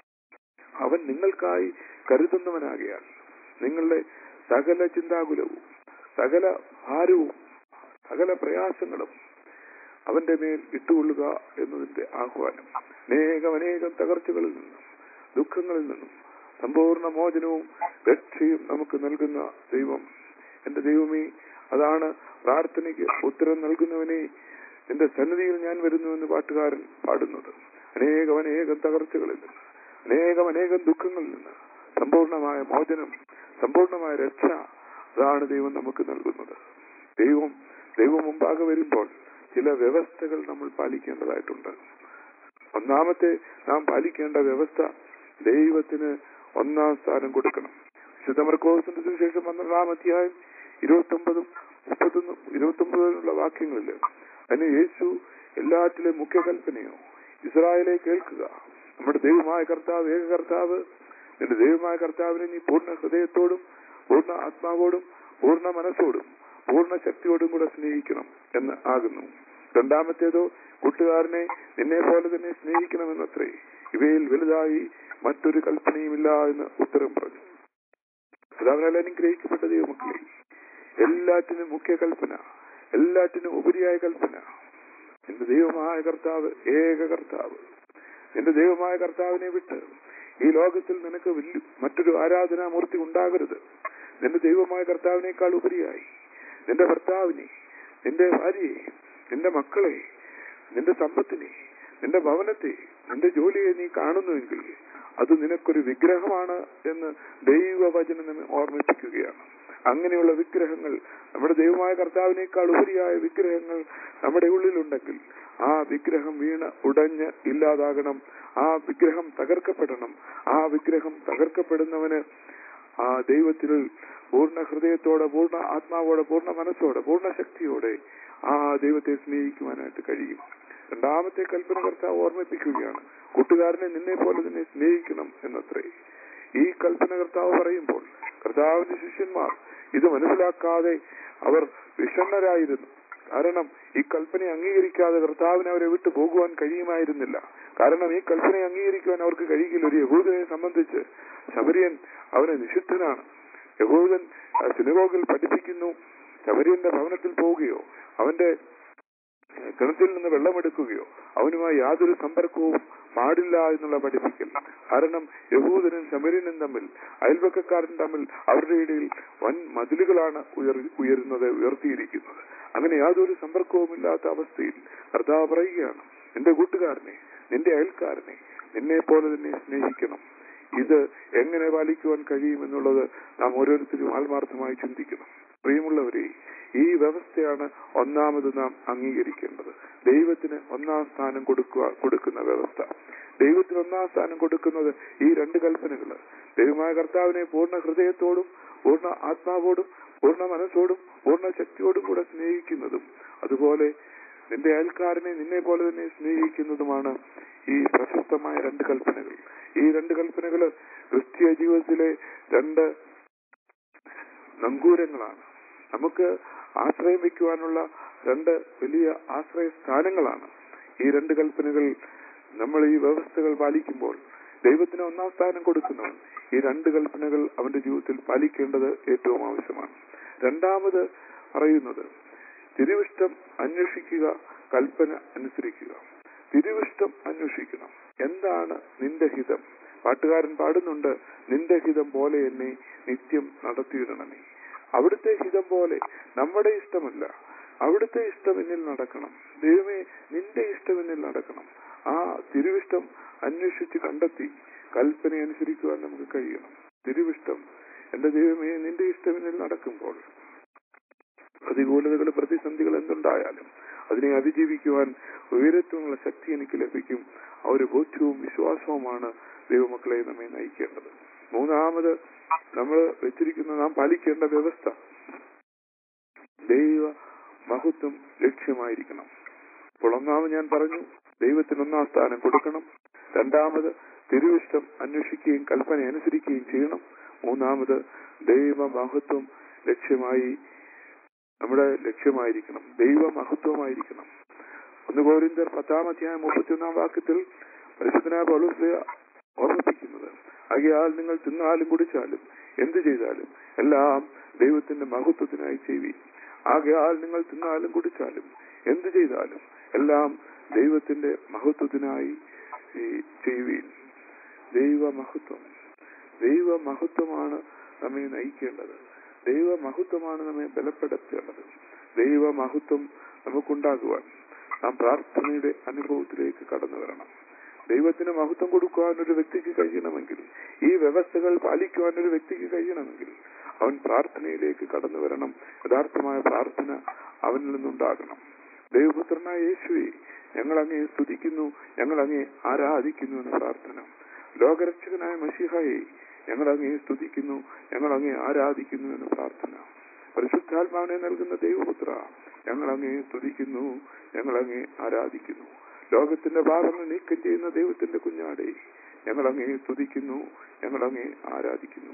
അവൻ നിങ്ങൾക്കായി കരുതുന്നവനാകിയാൽ നിങ്ങളുടെ സകല ചിന്താകുലവും സകല ഭാരവും സകല പ്രയാസങ്ങളും അവന്റെ മേൽ ഇട്ടുകൊള്ളുക എന്നതിന്റെ ആഹ്വാനം അനേകം അനേകം തകർച്ചകളിൽ നിന്നും ദുഃഖങ്ങളിൽ നിന്നും സമ്പൂർണ്ണ മോചനവും രക്ഷയും നമുക്ക് നൽകുന്ന ദൈവം എന്റെ ദൈവമേ അതാണ് പ്രാർത്ഥനയ്ക്ക് ഉത്തരം നൽകുന്നവനെ നിന്റെ സന്നിധിയിൽ ഞാൻ വരുന്നുവെന്ന് പാട്ടുകാരൻ പാടുന്നത് അനേകം അനേകം തകർച്ചകളിൽ നിന്ന് അനേകം അനേകം ദുഃഖങ്ങളിൽ നിന്ന് സമ്പൂർണമായ മോചനം സമ്പൂർണമായ രക്ഷ അതാണ് ദൈവം നമുക്ക് നൽകുന്നത് ദൈവം ദൈവം മുമ്പാകെ വരുമ്പോൾ ചില വ്യവസ്ഥകൾ നമ്മൾ പാലിക്കേണ്ടതായിട്ടുണ്ട് ഒന്നാമത്തെ നാം പാലിക്കേണ്ട വ്യവസ്ഥ ദൈവത്തിന് ഒന്നാം സ്ഥാനം കൊടുക്കണം വിശുദ്ധമർക്കോസിന്റെ സുവിശേഷം പന്ത്രണ്ടാം അധ്യായം ഇരുപത്തി ഒമ്പതും മുപ്പത്തൊന്നും ഇരുപത്തി ഒമ്പതിലുള്ള വാക്യങ്ങളിൽ അതിന് യേശു എല്ലാറ്റിലെ മുഖ്യ കൽപ്പനയോ ഇസ്രായേലെ കേൾക്കുക നമ്മുടെ ദൈവമായ കർത്താവ് ഏക കർത്താവ് നിന്റെ ദൈവമായ കർത്താവിനെ നീ പൂർണ്ണ ഹൃദയത്തോടും പൂർണ്ണ ആത്മാവോടും പൂർണ്ണ മനസ്സോടും പൂർണ്ണ ശക്തിയോടും കൂടെ സ്നേഹിക്കണം എന്ന് ആകുന്നു രണ്ടാമത്തേതോ കൂട്ടുകാരനെ നിന്നെ പോലെ തന്നെ സ്നേഹിക്കണമെന്നത്രേ ഇവയിൽ വലുതായി മറ്റൊരു കൽപ്പനയുമില്ല എന്ന് ഉത്തരം പറഞ്ഞു അതാവനാൽ അനുഗ്രഹിക്കപ്പെട്ട ദൈവമക്കളെ എല്ലാറ്റിനും മുഖ്യ കൽപ്പന എല്ലാറ്റിനും ഉപരിയായ കൽപ്പന നിന്റെ ദൈവമായ കർത്താവ് ഏക കർത്താവ് നിന്റെ ദൈവമായ കർത്താവിനെ വിട്ട് ഈ ലോകത്തിൽ നിനക്ക് വലിയ മറ്റൊരു ആരാധനാമൂർത്തി ഉണ്ടാകരുത് നിന്റെ ദൈവമായ കർത്താവിനേക്കാൾ ഉപരിയായി നിന്റെ ഭർത്താവിനെ നിന്റെ ഭാര്യയെ നിന്റെ മക്കളെ നിന്റെ സമ്പത്തിനെ നിന്റെ ഭവനത്തെ നിന്റെ ജോലിയെ നീ കാണുന്നുവെങ്കിൽ അത് നിനക്കൊരു വിഗ്രഹമാണ് എന്ന് ദൈവവചനം നമ്മെ ഓർമ്മിപ്പിക്കുകയാണ് അങ്ങനെയുള്ള വിഗ്രഹങ്ങൾ നമ്മുടെ ദൈവമായ കർത്താവിനേക്കാൾ ഉപരിയായ വിഗ്രഹങ്ങൾ നമ്മുടെ ഉള്ളിലുണ്ടെങ്കിൽ ആ വിഗ്രഹം വീണ് ഉടഞ്ഞ് ഇല്ലാതാകണം ആ വിഗ്രഹം തകർക്കപ്പെടണം ആ വിഗ്രഹം തകർക്കപ്പെടുന്നവന് ആ ദൈവത്തിൽ പൂർണ്ണ ഹൃദയത്തോടെ പൂർണ്ണ ആത്മാവോടെ പൂർണ്ണ മനസ്സോടെ പൂർണ്ണ ശക്തിയോടെ ആ ദൈവത്തെ സ്നേഹിക്കുവാനായിട്ട് കഴിയും രണ്ടാമത്തെ കൽപ്പന കർത്താവ് ഓർമ്മിപ്പിക്കുകയാണ് കൂട്ടുകാരനെ നിന്നെ പോലെ തന്നെ സ്നേഹിക്കണം എന്നത്രേ ഈ കൽപ്പന കർത്താവ് പറയുമ്പോൾ കർത്താവിന്റെ ശിഷ്യന്മാർ ഇത് മനസ്സിലാക്കാതെ അവർ വിഷണ്ണരായിരുന്നു കാരണം ഈ കൽപ്പന അംഗീകരിക്കാതെ കർത്താവിനെ അവരെ വിട്ടു പോകുവാൻ കഴിയുമായിരുന്നില്ല കാരണം ഈ കൽപ്പന അംഗീകരിക്കുവാൻ അവർക്ക് കഴിയില്ല ഒരു യഹൂദനെ സംബന്ധിച്ച് ശബരിയൻ അവനെ നിഷിദ്ധനാണ് യഹൂദൻ സിനിമോഗിൽ പഠിപ്പിക്കുന്നു ശബരിയന്റെ ഭവനത്തിൽ പോവുകയോ അവന്റെ കിണറ്റിൽ നിന്ന് വെള്ളമെടുക്കുകയോ അവനുമായി യാതൊരു സമ്പർക്കവും പാടില്ല എന്നുള്ള പഠിപ്പിക്കൽ കാരണം യഹൂദനും ശമരീനും തമ്മിൽ അയൽവക്കക്കാരൻ തമ്മിൽ അവരുടെ ഇടയിൽ വൻ മതിലുകളാണ് ഉയർ ഉയരുന്നത് ഉയർത്തിയിരിക്കുന്നത് അങ്ങനെ യാതൊരു സമ്പർക്കവുമില്ലാത്ത അവസ്ഥയിൽ കർത്താവ് പറയുകയാണ് നിന്റെ കൂട്ടുകാരനെ നിന്റെ അയൽക്കാരനെ നിന്നെ പോലെ തന്നെ സ്നേഹിക്കണം ഇത് എങ്ങനെ പാലിക്കുവാൻ കഴിയുമെന്നുള്ളത് നാം ഓരോരുത്തരും ആത്മാർത്ഥമായി ചിന്തിക്കണം പ്രിയമുള്ളവരെ ഈ വ്യവസ്ഥയാണ് ഒന്നാമത് നാം അംഗീകരിക്കേണ്ടത് ദൈവത്തിന് ഒന്നാം സ്ഥാനം കൊടുക്കുക കൊടുക്കുന്ന വ്യവസ്ഥ ദൈവത്തിന് ഒന്നാം സ്ഥാനം കൊടുക്കുന്നത് ഈ രണ്ട് കൽപ്പനകള് ദൈവമായ കർത്താവിനെ പൂർണ്ണ ഹൃദയത്തോടും പൂർണ്ണ ആത്മാവോടും പൂർണ്ണ മനസ്സോടും പൂർണ്ണ ശക്തിയോടും കൂടെ സ്നേഹിക്കുന്നതും അതുപോലെ നിന്റെ അയൽക്കാരനെ നിന്നെ പോലെ തന്നെ സ്നേഹിക്കുന്നതുമാണ് ഈ പ്രശസ്തമായ രണ്ട് കൽപ്പനകൾ ഈ രണ്ട് കൽപ്പനകൾ ക്രിസ്തീയ ജീവിതത്തിലെ രണ്ട് നങ്കൂരങ്ങളാണ് നമുക്ക് ആശ്രയം വയ്ക്കുവാനുള്ള രണ്ട് വലിയ ആശ്രയ സ്ഥാനങ്ങളാണ് ഈ രണ്ട് കൽപ്പനകൾ നമ്മൾ ഈ വ്യവസ്ഥകൾ പാലിക്കുമ്പോൾ ദൈവത്തിന് ഒന്നാം സ്ഥാനം കൊടുക്കുന്നവൻ ഈ രണ്ട് കൽപ്പനകൾ അവന്റെ ജീവിതത്തിൽ പാലിക്കേണ്ടത് ഏറ്റവും ആവശ്യമാണ് രണ്ടാമത് പറയുന്നത് തിരുവിഷ്ടം അന്വേഷിക്കുക കൽപ്പന അനുസരിക്കുക തിരുവിഷ്ടം അന്വേഷിക്കണം എന്താണ് നിന്റെ ഹിതം പാട്ടുകാരൻ പാടുന്നുണ്ട് നിന്റെ ഹിതം പോലെ എന്നെ നിത്യം നടത്തിയിടണമേ അവിടുത്തെ ഹിതം പോലെ നമ്മുടെ ഇഷ്ടമല്ല അവിടുത്തെ ഇഷ്ടം എന്നിൽ നടക്കണം ദൈവമേ നിന്റെ ഇഷ്ടം എന്നിൽ നടക്കണം ആ തിരുവിഷ്ടം അന്വേഷിച്ച് കണ്ടെത്തി കൽപ്പന അനുസരിക്കുവാൻ നമുക്ക് കഴിയണം തിരുവിഷ്ടം എന്റെ ദൈവമേ നിന്റെ ഇഷ്ടം എന്നിൽ നടക്കുമ്പോൾ പ്രതികൂലതകൾ പ്രതിസന്ധികൾ എന്തുണ്ടായാലും അതിനെ അതിജീവിക്കുവാൻ ഉയരത്തുള്ള ശക്തി എനിക്ക് ലഭിക്കും ആ ഒരു ബോധ്യവും വിശ്വാസവുമാണ് ദൈവമക്കളെ നമ്മെ നയിക്കേണ്ടത് മൂന്നാമത് നമ്മൾ വെച്ചിരിക്കുന്ന നാം പാലിക്കേണ്ട വ്യവസ്ഥ ദൈവ മഹത്വം ലക്ഷ്യമായിരിക്കണം അപ്പോൾ ഒന്നാമത് ഞാൻ പറഞ്ഞു ദൈവത്തിന് ഒന്നാം സ്ഥാനം കൊടുക്കണം രണ്ടാമത് തിരുവിഷ്ടം അന്വേഷിക്കുകയും കൽപ്പന അനുസരിക്കുകയും ചെയ്യണം മൂന്നാമത് ദൈവ മഹത്വം ലക്ഷ്യമായി നമ്മുടെ ലക്ഷ്യമായിരിക്കണം ദൈവ മഹത്വമായിരിക്കണം ഒന്ന് കോരിന്തർ പത്താം അധ്യായം മുപ്പത്തിയൊന്നാം വാക്യത്തിൽ പരിശുദ്ധനായ പൗലോസ് ഓർമ്മിപ്പിക്കുന്നത് ആകയാൽ നിങ്ങൾ തിന്നാലും കുടിച്ചാലും എന്തു ചെയ്താലും എല്ലാം ദൈവത്തിന്റെ മഹത്വത്തിനായി ചെയ്യുവീൻ ആകയാൽ നിങ്ങൾ തിന്നാലും കുടിച്ചാലും എന്തു ചെയ്താലും എല്ലാം ദൈവത്തിന്റെ മഹത്വത്തിനായി ഈ ചെയ്യുവീൻ ദൈവ മഹത്വം ദൈവ മഹത്വമാണ് നമ്മെ നയിക്കേണ്ടത് ദൈവ മഹത്വമാണ് നമ്മെ ബലപ്പെടുത്തേണ്ടത് ദൈവ മഹത്വം നമുക്കുണ്ടാകുവാൻ നാം പ്രാർത്ഥനയുടെ അനുഭവത്തിലേക്ക് കടന്നു വരണം ദൈവത്തിന് മഹത്വം കൊടുക്കുവാൻ ഒരു വ്യക്തിക്ക് കഴിയണമെങ്കിൽ ഈ വ്യവസ്ഥകൾ പാലിക്കുവാൻ ഒരു വ്യക്തിക്ക് കഴിയണമെങ്കിൽ അവൻ പ്രാർത്ഥനയിലേക്ക് കടന്നു വരണം യഥാർത്ഥമായ പ്രാർത്ഥന അവനിൽ നിന്നുണ്ടാകണം ദൈവപുത്രനായ യേശുവെ ഞങ്ങൾ അങ്ങേ സ്തുതിക്കുന്നു ഞങ്ങൾ അങ്ങേ ആരാധിക്കുന്നു എന്ന പ്രാർത്ഥന ലോകരക്ഷകനായ മഷിഹായെ ഞങ്ങൾ അങ്ങേ സ്തുതിക്കുന്നു ഞങ്ങൾ അങ്ങേ ആരാധിക്കുന്നു എന്ന പ്രാർത്ഥന പരിശുദ്ധാത്മാവിനെ നൽകുന്ന ദൈവപുത്ര ഞങ്ങൾ അങ്ങേ സ്തുതിക്കുന്നു ഞങ്ങൾ അങ്ങേ ആരാധിക്കുന്നു ലോകത്തിന്റെ പാപങ്ങൾ നീക്കം ചെയ്യുന്ന ദൈവത്തിന്റെ കുഞ്ഞാടെ ഞങ്ങൾ അങ്ങേ സ്തുതിക്കുന്നു ഞങ്ങൾ അങ്ങേ ആരാധിക്കുന്നു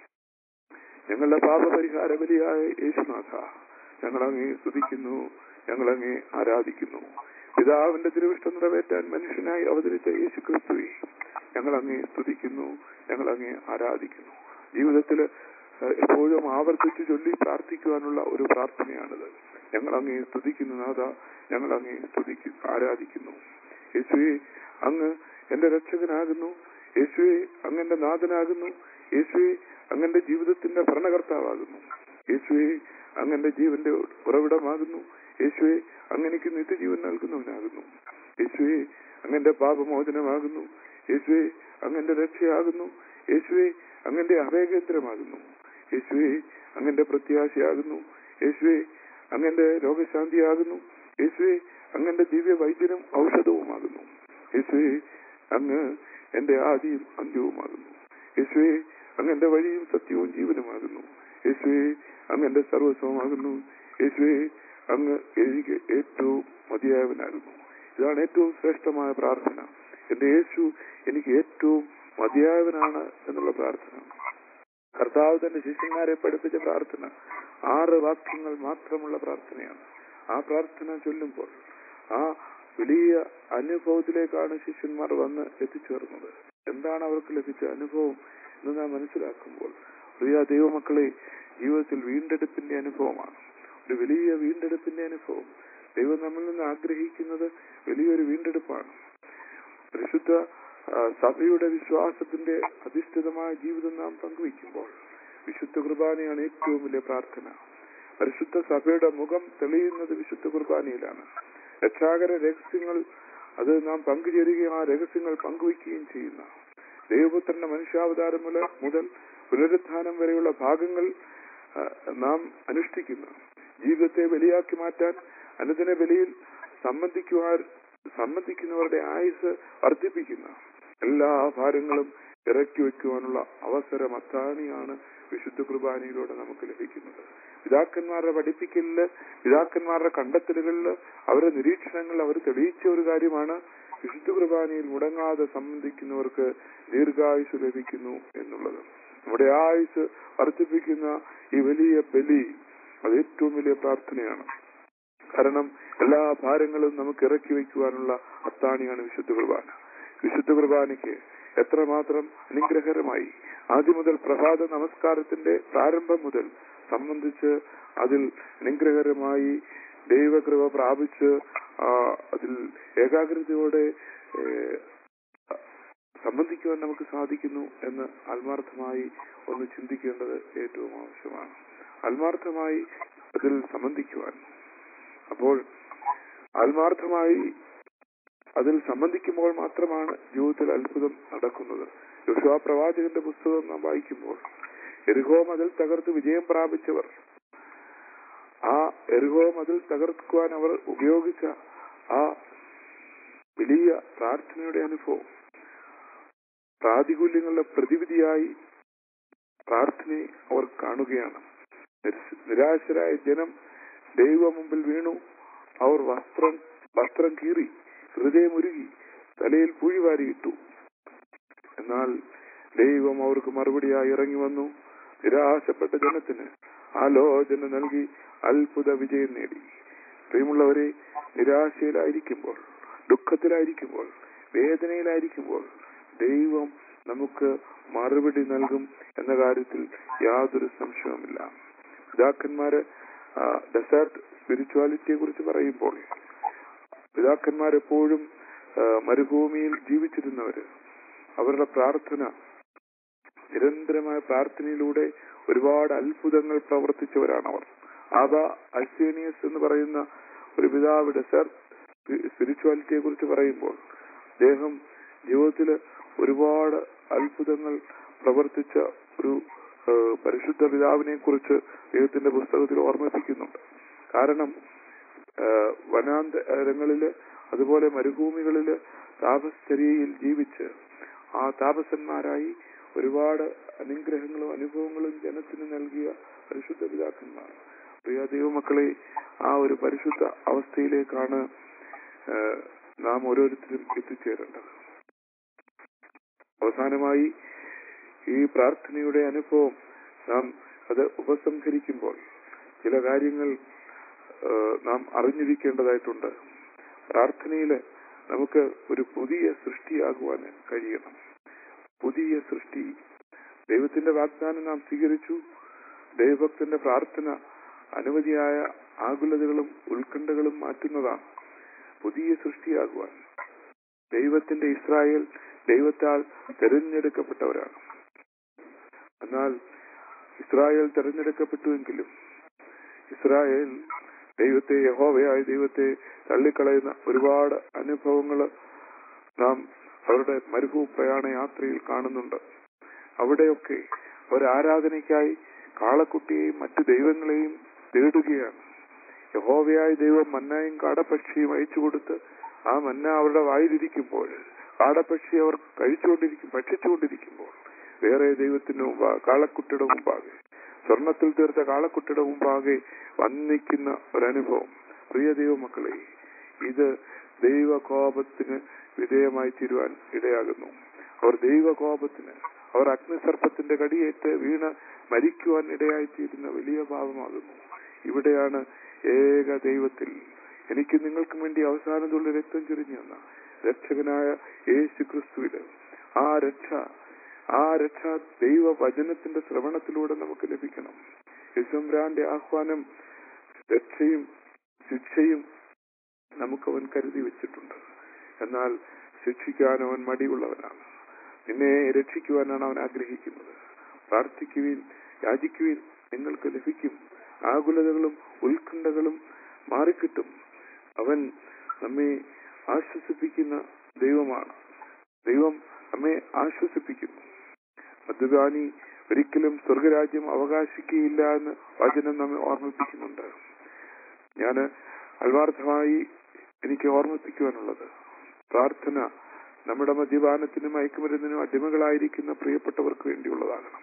ഞങ്ങളുടെ പാപപരിഹാര ബലിയായ യേശുനാഥ ഞങ്ങൾ അങ്ങേ സ്തുതിക്കുന്നു ഞങ്ങൾ അങ്ങേ ആരാധിക്കുന്നു പിതാവിന്റെ തിരുവിഷ്ടം നിറവേറ്റാൻ മനുഷ്യനായി അവതരിച്ച യേശു ക്രിസ്തുവെ ഞങ്ങൾ അങ്ങേ സ്തുതിക്കുന്നു ഞങ്ങൾ അങ്ങേ ആരാധിക്കുന്നു ജീവിതത്തിൽ എപ്പോഴും ആവർത്തിച്ച് ചൊല്ലി പ്രാർത്ഥിക്കുവാനുള്ള ഒരു പ്രാർത്ഥനയാണിത് ഞങ്ങൾ അങ്ങേ സ്തുതിക്കുന്നു നാഥ ഞങ്ങൾ അങ്ങേ സ്തുതിക്കു ആരാധിക്കുന്നു യേശുവെ അങ്ങ് എന്റെ രക്ഷകനാകുന്നു യേശുവെ അങ്ങന്റെ നാഥനാകുന്നു യേശുവെ അങ്ങന്റെ ജീവിതത്തിന്റെ ഭരണകർത്താവാകുന്നു യേശുവെ അങ്ങന്റെ ജീവന്റെ ഉറവിടമാകുന്നു യേശുവെ അങ്ങനെക്ക് നിത്യജീവൻ നൽകുന്നവനാകുന്നു യേശുവെ അങ്ങന്റെ പാപമോചനമാകുന്നു യേശുവെ അങ്ങന്റെ രക്ഷയാകുന്നു യേശുവെ അങ്ങന്റെ അഭയകേന്ദ്രമാകുന്നു യേശുവെ അങ്ങന്റെ പ്രത്യാശയാകുന്നു യേശുവെ അങ്ങന്റെ രോഗശാന്തിയാകുന്നു യേശുവെ അങ്ങന്റെ ദിവ്യ വൈദ്യനും ഔഷധവുമാകുന്നു യേശുവെ അങ്ങ് എന്റെ ആദിയും അന്ത്യവുമാകുന്നു യേശുവെ അങ്ങന്റെ വഴിയും സത്യവും ജീവനുമാകുന്നു യേശുവെ അങ്ങന്റെ സർവസ്വമാകുന്നു യേശുവെ അങ്ങ് എനിക്ക് ഏറ്റവും മതിയായവനാകുന്നു ഇതാണ് ഏറ്റവും ശ്രേഷ്ഠമായ പ്രാർത്ഥന എന്റെ യേശു എനിക്ക് ഏറ്റവും മതിയായവനാണ് എന്നുള്ള പ്രാർത്ഥന കർത്താവ് തന്റെ ശിഷ്യന്മാരെ പഠിപ്പിച്ച പ്രാർത്ഥന ആറ് വാക്യങ്ങൾ മാത്രമുള്ള പ്രാർത്ഥനയാണ് ആ പ്രാർത്ഥന ചൊല്ലുമ്പോൾ ആ വലിയ അനുഭവത്തിലേക്കാണ് ശിഷ്യന്മാർ വന്ന് എത്തിച്ചേർന്നത് എന്താണ് അവർക്ക് ലഭിച്ച അനുഭവം എന്ന് നാം മനസ്സിലാക്കുമ്പോൾ പ്രിയ ദൈവമക്കളെ ജീവിതത്തിൽ വീണ്ടെടുപ്പിന്റെ അനുഭവമാണ് ഒരു വലിയ വീണ്ടെടുപ്പിന്റെ അനുഭവം ദൈവം നമ്മിൽ നിന്ന് ആഗ്രഹിക്കുന്നത് വലിയൊരു വീണ്ടെടുപ്പാണ് പരിശുദ്ധ ആ, സഭയുടെ വിശ്വാസത്തിന്റെ അധിഷ്ഠിതമായ ജീവിതം നാം പങ്കുവയ്ക്കുമ്പോൾ വിശുദ്ധ കുർബാനയാണ് ഏറ്റവും വലിയ പ്രാർത്ഥന പരിശുദ്ധ സഭയുടെ മുഖം തെളിയുന്നത് വിശുദ്ധ കുർബാനയിലാണ് രക്ഷാകര രഹസ്യങ്ങൾ അത് നാം പങ്കുചേരുകയും ആ രഹസ്യങ്ങൾ പങ്കുവയ്ക്കുകയും ചെയ്യുന്ന ദൈവപുത്രന്റെ മനുഷ്യാവതാരം മുതൽ മുതൽ പുനരുത്ഥാനം വരെയുള്ള ഭാഗങ്ങൾ ആ, നാം അനുഷ്ഠിക്കുന്നു ജീവിതത്തെ ബലിയാക്കി മാറ്റാൻ അനുദിന ബലിയിൽ സംബന്ധിക്കുവാൻ സംബന്ധിക്കുന്നവരുടെ ആയുസ് വർദ്ധിപ്പിക്കുന്ന എല്ലാ ഭാരങ്ങളും ഇറക്കി വെക്കുവാനുള്ള അവസരം അത്താണിയാണ് വിശുദ്ധ കുർബാനയിലൂടെ നമുക്ക് ലഭിക്കുന്നത് പിതാക്കന്മാരുടെ പഠിപ്പിക്കലില് പിതാക്കന്മാരുടെ കണ്ടെത്തലുകളില് അവരുടെ നിരീക്ഷണങ്ങൾ അവർ തെളിയിച്ച ഒരു കാര്യമാണ് വിശുദ്ധ കുർബാനയിൽ മുടങ്ങാതെ സംബന്ധിക്കുന്നവർക്ക് ദീർഘായുസ് ലഭിക്കുന്നു എന്നുള്ളത് നമ്മുടെ ആയുസ് വർദ്ധിപ്പിക്കുന്ന ഈ വലിയ ബലി അത് ഏറ്റവും വലിയ പ്രാർത്ഥനയാണ് കാരണം എല്ലാ ഭാരങ്ങളും നമുക്ക് ഇറക്കി വയ്ക്കുവാനുള്ള അത്താണിയാണ് വിശുദ്ധ കുർബാന വിശുദ്ധ കുർബാനയ്ക്ക് എത്രമാത്രം അനുഗ്രഹകരമായി ആദ്യം മുതൽ പ്രഭാത നമസ്കാരത്തിന്റെ പ്രാരംഭം മുതൽ സംബന്ധിച്ച് അതിൽ അനുഗ്രഹകരമായി ദൈവകൃപ പ്രാപിച്ച് ആ, അതിൽ ഏകാഗ്രതയോടെ ഏഹ്, സംബന്ധിക്കുവാൻ നമുക്ക് സാധിക്കുന്നു എന്ന് ആത്മാർത്ഥമായി ഒന്ന് ചിന്തിക്കേണ്ടത് ഏറ്റവും ആവശ്യമാണ് ആത്മാർത്ഥമായി അതിൽ സംബന്ധിക്കുവാൻ അപ്പോൾ ആത്മാർത്ഥമായി അതിൽ സംബന്ധിക്കുമ്പോൾ മാത്രമാണ് ജീവിതത്തിൽ അത്ഭുതം നടക്കുന്നത് യോശുവ പ്രവാചകന്റെ പുസ്തകം നാം വായിക്കുമ്പോൾ എരുഹോ മതിൽ തകർത്ത് വിജയം പ്രാപിച്ചവർ ആ എരുഹോ മതിൽ തകർക്കുവാൻ അവർ ഉപയോഗിച്ച ആ വലിയ പ്രാർത്ഥനയുടെ അനുഭവം പ്രാതികൂല്യങ്ങളുടെ പ്രതിവിധിയായി പ്രാർത്ഥനയെ അവർ കാണുകയാണ് നിരാശ- നിരാശരായ ജനം ദൈവ മുമ്പിൽ വീണു അവർ വസ്ത്രം വസ്ത്രം കീറി ഹൃദയമുരുകി തലയിൽ പൂഴി വാരിയിട്ടു എന്നാൽ ദൈവം അവർക്ക് മറുപടിയായി ഇറങ്ങി വന്നു നിരാശപ്പെട്ട ജനത്തിന് ആലോചന നൽകി അത്ഭുത വിജയം നേടി പ്രിയമുള്ളവരെ നിരാശയിലായിരിക്കുമ്പോൾ ദുഃഖത്തിലായിരിക്കുമ്പോൾ വേദനയിലായിരിക്കുമ്പോൾ ദൈവം നമുക്ക് മറുപടി നൽകും എന്ന കാര്യത്തിൽ യാതൊരു സംശയവുമില്ല പിതാക്കന്മാര് ഡെസേർട്ട് സ്പിരിച്വാലിറ്റിയെ കുറിച്ച് പറയുമ്പോൾ പിതാക്കന്മാരെപ്പോഴും ആ, മരുഭൂമിയിൽ ജീവിച്ചിരുന്നവര് അവരുടെ പ്രാർത്ഥന നിരന്തരമായ പ്രാർത്ഥനയിലൂടെ ഒരുപാട് അത്ഭുതങ്ങൾ പ്രവർത്തിച്ചവരാണ് അവർ ആബ അൽസേനിയസ് എന്ന് പറയുന്ന ഒരു പിതാവ് ഡെസേർട്ട് സ്പിരിച്വാലിറ്റിയെ കുറിച്ച് പറയുമ്പോൾ അദ്ദേഹം ജീവിതത്തിൽ ഒരുപാട് അത്ഭുതങ്ങൾ പ്രവർത്തിച്ച ഒരു ആ, പരിശുദ്ധ പിതാവിനെ കുറിച്ച് ദൈവത്തിന്റെ പുസ്തകത്തിൽ ഓർമ്മിപ്പിക്കുന്നുണ്ട് കാരണം ആ, വനാന്തരങ്ങളില് അതുപോലെ മരുഭൂമികളില് താപശ്ചര്യയിൽ ജീവിച്ച് ആ താപസന്മാരായി ഒരുപാട് അനുഗ്രഹങ്ങളും അനുഭവങ്ങളും ജനത്തിന് നൽകിയ പരിശുദ്ധ പിതാക്കന്മാർ പ്രിയ ദൈവമക്കളെ ആ ഒരു പരിശുദ്ധ അവസ്ഥയിലേക്കാണ് ആ, നാം ഓരോരുത്തരും എത്തിച്ചേരേണ്ടത് അവസാനമായി ഈ പ്രാർത്ഥനയുടെ അനുഭവം നാം അത് ഉപസംഹരിക്കുമ്പോൾ ചില കാര്യങ്ങൾ ആ, നാം അറിഞ്ഞിരിക്കേണ്ടതായിട്ടുണ്ട് പ്രാർത്ഥനയില് നമുക്ക് ഒരു പുതിയ സൃഷ്ടിയാകുവാൻ കഴിയണം പുതിയ സൃഷ്ടി ദൈവത്തിന്റെ വാഗ്ദാനം നാം സ്വീകരിച്ചു ദൈവഭക്തന്റെ പ്രാർത്ഥന അനവധിയായ ആകുലതകളും ഉത്കണ്ഠകളും മാറ്റുന്നതാണ് പുതിയ സൃഷ്ടിയാകുവാൻ ദൈവത്തിന്റെ ഇസ്രായേൽ ദൈവത്താൽ തിരഞ്ഞെടുക്കപ്പെട്ടവരാണ് എന്നാൽ ഇസ്രായേൽ തിരഞ്ഞെടുക്കപ്പെട്ടുവെങ്കിലും ഇസ്രായേൽ ദൈവത്തെ യഹോവയായ ദൈവത്തെ തള്ളിക്കളയുന്ന ഒരുപാട് അനുഭവങ്ങൾ നാം അവരുടെ മരുഭൂ പ്രയാണ യാത്രയിൽ കാണുന്നുണ്ട് അവിടെയൊക്കെ അവർ ആരാധനയ്ക്കായി കാളക്കുട്ടിയെയും മറ്റു ദൈവങ്ങളെയും തേടുകയാണ് യഹോവയായ ദൈവം മന്നയും കാടപ്പക്ഷിയും അയച്ചു കൊടുത്ത് ആ മന്ന അവരുടെ വായിലിരിക്കുമ്പോൾ കാടപ്പക്ഷി അവർ കഴിച്ചുകൊണ്ടിരിക്കും ഭക്ഷിച്ചുകൊണ്ടിരിക്കുമ്പോൾ വേറെ ദൈവത്തിന് മുമ്പാകെ കാളക്കുട്ടിയുടെ മുമ്പാകെ സ്വർണത്തിൽ തീർത്ത കാളക്കുട്ടിയുടെ മുമ്പാകെ വന്നിക്കുന്ന ഒരനുഭവം പ്രിയ ദൈവമക്കളെ ഇത് ദൈവകോപത്തിന് വിധേയമായി തീരുവാൻ ഇടയാകുന്നു അവർ ദൈവകോപത്തിന് അവർ അഗ്നിസർപ്പത്തിന്റെ കടിയേറ്റ് വീണ് മരിക്കുവാൻ ഇടയായിത്തീരുന്ന വലിയ പാപമാകുന്നു ഇവിടെയാണ് ഏക ദൈവത്തിൽ എനിക്ക് നിങ്ങൾക്കും വേണ്ടി അവസാനത്തുള്ള രക്തം ചൊരിഞ്ഞു തന്ന രക്ഷകനായ യേശു ക്രിസ്തുവില് ആ രക്ഷ ആ രക്ഷ ദൈവവചനത്തിന്റെ ശ്രവണത്തിലൂടെ നമുക്ക് ലഭിക്കണം യശുംരാന്റെ ആഹ്വാനം രക്ഷയും ശിക്ഷയും നമുക്ക് അവൻ കരുതി വെച്ചിട്ടുണ്ട് എന്നാൽ ശിക്ഷിക്കാൻ അവൻ മടിയുള്ളവനാണ് നിന്നെ രക്ഷിക്കുവാനാണ് അവൻ ആഗ്രഹിക്കുന്നത് പ്രാർത്ഥിക്കുവിൻ യാചിക്കുവിൻ നിങ്ങൾക്ക് ലഭിക്കും ആകുലതകളും ഉത്കണ്ഠകളും മാറിക്കിട്ടും അവൻ നമ്മെ ആശ്വസിപ്പിക്കുന്ന ദൈവമാണ് ദൈവം നമ്മെ ആശ്വസിപ്പിക്കുന്നു മദ്യപാനി ഒരിക്കലും സ്വർഗരാജ്യം അവകാശിക്കുകയില്ല എന്ന് വചനം നമ്മെ ഓർമ്മിപ്പിക്കുന്നുണ്ട് ഞാൻ അൽവാർത്ഥമായി എനിക്ക് ഓർമ്മിപ്പിക്കുവാനുള്ളത് പ്രാർത്ഥന നമ്മുടെ മദ്യപാനത്തിനും മയക്കുമരുന്നിനും അടിമകളായിരിക്കുന്ന പ്രിയപ്പെട്ടവർക്ക് വേണ്ടിയുള്ളതാകണം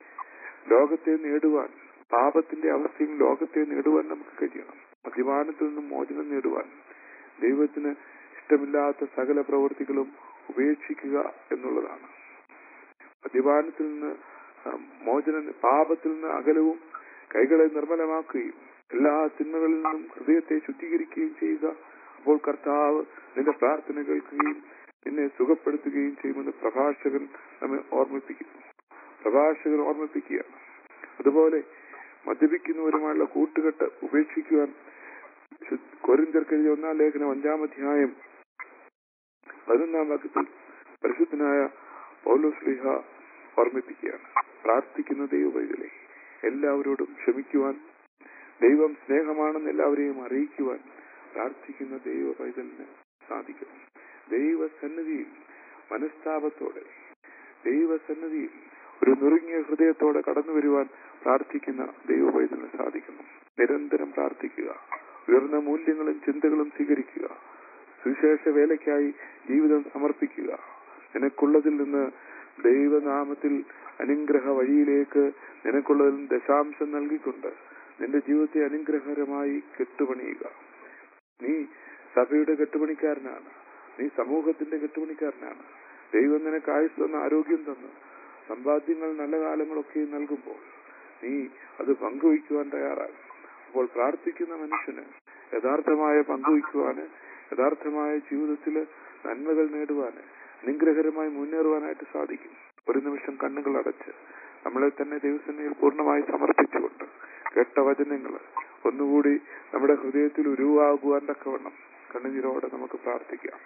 ലോകത്തെ നേടുവാൻ പാപത്തിന്റെ അവസ്ഥയും ലോകത്തെ നേടുവാൻ നമുക്ക് കഴിയണം മദ്യപാനത്തിൽ നിന്നും മോചനം നേടുവാൻ ദൈവത്തിന് ഇഷ്ടമില്ലാത്ത സകല പ്രവൃത്തികളും ഉപേക്ഷിക്കുക എന്നുള്ളതാണ് മദ്യപാനത്തിൽ നിന്ന് ആ, മോചന പാപത്തിൽ നിന്ന് അകലവും കൈകളെ നിർമ്മലമാക്കുകയും എല്ലാ തിന്മകളിൽ നിന്നും ഹൃദയത്തെ ശുദ്ധീകരിക്കുകയും ചെയ്യുക അപ്പോൾ കർത്താവ് നിന്റെ പ്രാർത്ഥന കേൾക്കുകയും നിന്നെ സുഖപ്പെടുത്തുകയും ചെയ്യുമെന്ന് പ്രഭാഷകൻ നമ്മെ ഓർമ്മിപ്പിക്കുന്നു പ്രഭാഷകൻ ഓർമ്മിപ്പിക്കുകയാണ് അതുപോലെ മദ്യപിക്കുന്നവരുമായുള്ള കൂട്ടുകെട്ട് ഉപേക്ഷിക്കുവാൻ കൊരിന്തർക്കെഴുതിയ ഒന്നാം ലേഖനം അഞ്ചാം അധ്യായം പതിനൊന്നാം വാക്യത്തിൽ പരിശുദ്ധനായ പൗലോസ്ലിഹ ഓർമ്മിപ്പിക്കുകയാണ് പ്രാർത്ഥിക്കുന്ന ദൈവവൈതലെ എല്ലാവരോടും ക്ഷമിക്കുവാൻ ദൈവം സ്നേഹമാണെന്ന് എല്ലാവരെയും അറിയിക്കുവാൻ പ്രാർത്ഥിക്കുന്ന ദൈവ പൈതലിന് സാധിക്കും ദൈവസന്നിധിയിൽ മനസ്താപത്തോടെ ദൈവസന്നിധിയിൽ ഒരു നുറുങ്ങിയ ഹൃദയത്തോടെ കടന്നു വരുവാൻ പ്രാർത്ഥിക്കുന്ന ദൈവ പൈതലിന് സാധിക്കുന്നു നിരന്തരം പ്രാർത്ഥിക്കുക ഉയർന്ന മൂല്യങ്ങളും ചിന്തകളും സ്വീകരിക്കുക സുവിശേഷ വേലയ്ക്കായി ജീവിതം സമർപ്പിക്കുക നിനക്കുള്ളതിൽ നിന്ന് ദൈവനാമത്തിൽ അനുഗ്രഹ വഴിയിലേക്ക് നിനക്കുള്ളതിൽ നിന്ന് ദശാംശം നൽകിക്കൊണ്ട് നിന്റെ ജീവിതത്തെ അനുഗ്രഹകരമായി കെട്ടുപണിയുക നീ സഭയുടെ കെട്ടുപണിക്കാരനാണ് നീ സമൂഹത്തിന്റെ കെട്ടുപണിക്കാരനാണ് ദൈവം നിനക്ക് ആയുസ് തന്ന ആരോഗ്യം തന്ന് സമ്പാദ്യങ്ങൾ നല്ല കാലങ്ങളൊക്കെ നൽകുമ്പോൾ നീ അത് പങ്കുവയ്ക്കുവാൻ തയ്യാറാകും അപ്പോൾ പ്രാർത്ഥിക്കുന്ന മനുഷ്യന് യഥാർത്ഥമായ പങ്കുവയ്ക്കുവാന് യഥാർത്ഥമായ ജീവിതത്തില് നന്മകൾ നേടുവാന് അനുഗ്രഹകരമായി മുന്നേറുവാനായിട്ട് സാധിക്കും ഒരു നിമിഷം കണ്ണുകൾ അടച്ച് നമ്മളെ തന്നെ ദൈവസേനയിൽ പൂർണ്ണമായി സമർപ്പിച്ചുകൊണ്ട് കേട്ട വചനങ്ങൾ ഒന്നുകൂടി നമ്മുടെ ഹൃദയത്തിൽ ഉരുവാകുവാൻ തക്കവണ്ണം കണ്ണുനീരോടെ നമുക്ക് പ്രാർത്ഥിക്കാം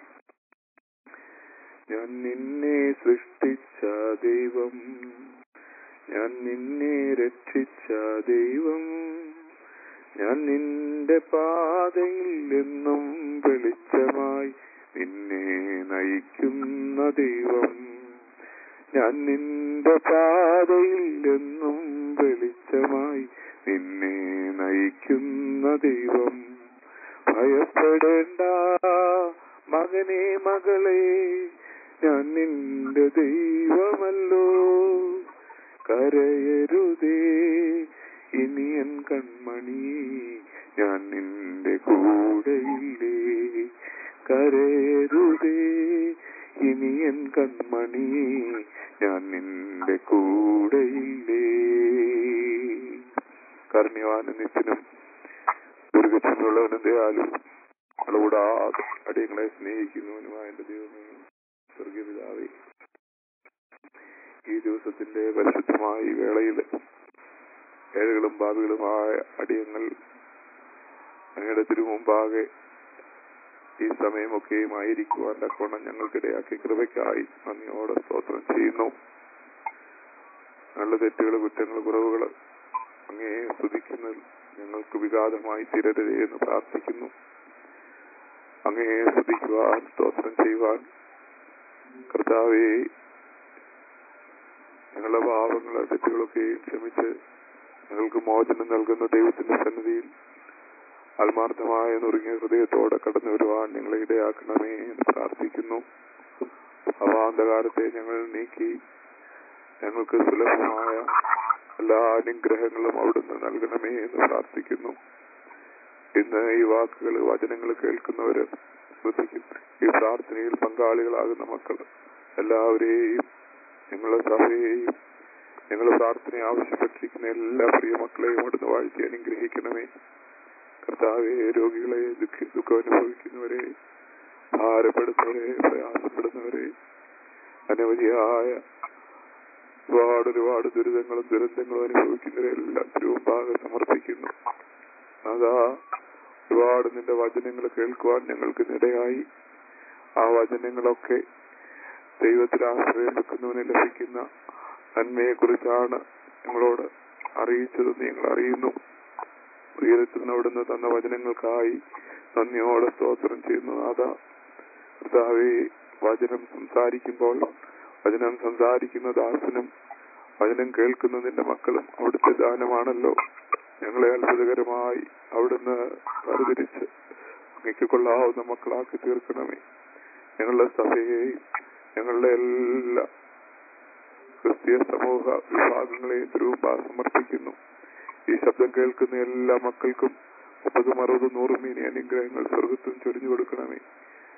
ഞാൻ നിന്നെ സൃഷ്ടിച്ച ദൈവം ഞാൻ നിന്നെ രക്ഷിച്ച ദൈവം ഞാൻ നിന്റെ പാതയിൽ എന്നും വെളിച്ചമായി നിന്നെ നയിക്കുന്ന ദൈവം ഞാൻ നിന്റെ പാതയിൽ എന്നും വെളിച്ചമായി നിന്നെ നയിക്കുന്ന ദൈവം ഭയപ്പെടേണ്ട മകനെ മകളെ ഞാൻ നിന്റെ ദൈവമല്ലോ കരയരുതേ ഇനിയൻ കൺമണി ഞാൻ നിന്റെ കൂടെയില്ലേ കരയരുതേ ഇനിയൻ കൺമണി ഞാൻ നിന്റെ കൂടെയില്ലേ കർണ്യവാന നിത്യനും ദീർഘക്ഷമുള്ളവനും ദയാലും അളവിടാതെ അടിയങ്ങളെ സ്നേഹിക്കുന്നവനുമായ എന്റെ ദൈവമേ സ്വർഗീയ പിതാവേ ഈ ദിവസത്തിന്റെ പരിശുദ്ധമായ ഈ വേളയിൽ ഏഴുകളും ഭാവികളുമായ അടിയങ്ങൾ അങ്ങയുടെ തിരുമുമ്പാകെ ഈ സമയമൊക്കെയും ആയിരിക്കുവാൻ തക്കവണ്ണം ഞങ്ങൾക്കിടയാക്കിയ കൃപയ്ക്കായി നന്ദിയോടെ സ്തോത്രം ചെയ്യുന്നു നല്ല തെറ്റുകൾ കുറ്റങ്ങൾ കുറവുകൾ അങ്ങേ സ്തുതിക്കുന്നതിൽ ഞങ്ങൾക്ക് വിഘാതമായി തീരരുതേ എന്ന് പ്രാർത്ഥിക്കുന്നു അങ്ങയെ സ്തുതിക്കുവാൻ സ്തോത്രം ചെയ്യുവാൻ കർത്താവെ ഞങ്ങളുടെ പാപങ്ങളെ തെറ്റുകളൊക്കെയും ക്ഷമിച്ച് ഞങ്ങൾക്ക് മോചനം നൽകുന്ന ദൈവത്തിന്റെ സന്നിധിയിൽ ആത്മാർത്ഥമായ നുറുങ്ങിയ ഹൃദയത്തോടെ കടന്നു വരുവാൻ ഞങ്ങളെ ഇടയാക്കണമേ എന്ന് പ്രാർത്ഥിക്കുന്നു അവാന്തകാലത്തെ ഞങ്ങൾ നീക്കി ഞങ്ങൾക്ക് സുലഭമായ എല്ലാ അനുഗ്രഹങ്ങളും അവിടുന്ന് നൽകണമേ എന്ന് പ്രാർത്ഥിക്കുന്നു ഇന്ന് ഈ വാക്കുകൾ വചനങ്ങൾ കേൾക്കുന്നവര് ശ്രദ്ധിക്കും ഈ പ്രാർത്ഥനയിൽ പങ്കാളികളാകുന്ന മക്കൾ എല്ലാവരെയും ഞങ്ങളുടെ സഭയെയും ഞങ്ങൾ പ്രാർത്ഥന ആവശ്യപ്പെട്ടിരിക്കുന്ന എല്ലാ പ്രിയ മക്കളെയും അവിടുന്ന് വാഴ്ത്തി അനുഗ്രഹിക്കണമേ കർത്താവെ രോഗികളെ ദുഃഖ ദുഃഖം അനുഭവിക്കുന്നവരെ ഭാരപ്പെടുന്നവരെ പ്രയാസപ്പെടുന്നവരെ അനവധിയായ ഒരുപാട് ഒരുപാട് ദുരിതങ്ങളും ദുരന്തങ്ങളും അനുഭവിക്കുന്നവരെല്ലാം തിരുവമ്പാകെ സമർപ്പിക്കുന്നു അതാ ഒരുപാട് നിന്റെ വചനങ്ങൾ കേൾക്കുവാൻ ഞങ്ങൾക്ക് നിടയായി ആ വചനങ്ങളൊക്കെ ദൈവത്തിൽ ആശ്രയം വെക്കുന്നവന് ലഭിക്കുന്ന നന്മയെ കുറിച്ചാണ് ഞങ്ങളോട് അറിയിച്ചതെന്ന് ഞങ്ങൾ അറിയുന്നു ഉയരത്തിൽ നിന്ന് അവിടുന്ന് തന്ന വചനങ്ങൾക്കായി നന്ദിയോടെ സ്തോത്രം ചെയ്യുന്നു അതാ കർത്താവെ വചനം സംസാരിക്കുമ്പോൾ വചനം സംസാരിക്കുന്ന ദാസനും വചനം കേൾക്കുന്നതിന്റെ മക്കളും അവിടുത്തെ ദാനമാണല്ലോ ഞങ്ങളെ അത്ഭുതകരമായി അവിടുന്ന് വേർതിരിച്ച് അങ്ങയ്ക്ക് കൊള്ളാവുന്ന മക്കളാക്കി തീർക്കണമേ ഞങ്ങളുടെ സഭയെയും ഞങ്ങളുടെ എല്ലാ ക്രിസ്തീയ സമൂഹ വിഭാഗങ്ങളെയും തിരുവുമ്പ സമർപ്പിക്കുന്നു ഈ ശബ്ദം കേൾക്കുന്ന എല്ലാ മക്കൾക്കും മുപ്പതും അറുപതും നൂറും ഇനി അനുഗ്രഹങ്ങൾ സ്വർഗത്തും ചൊരിഞ്ഞു കൊടുക്കണമേ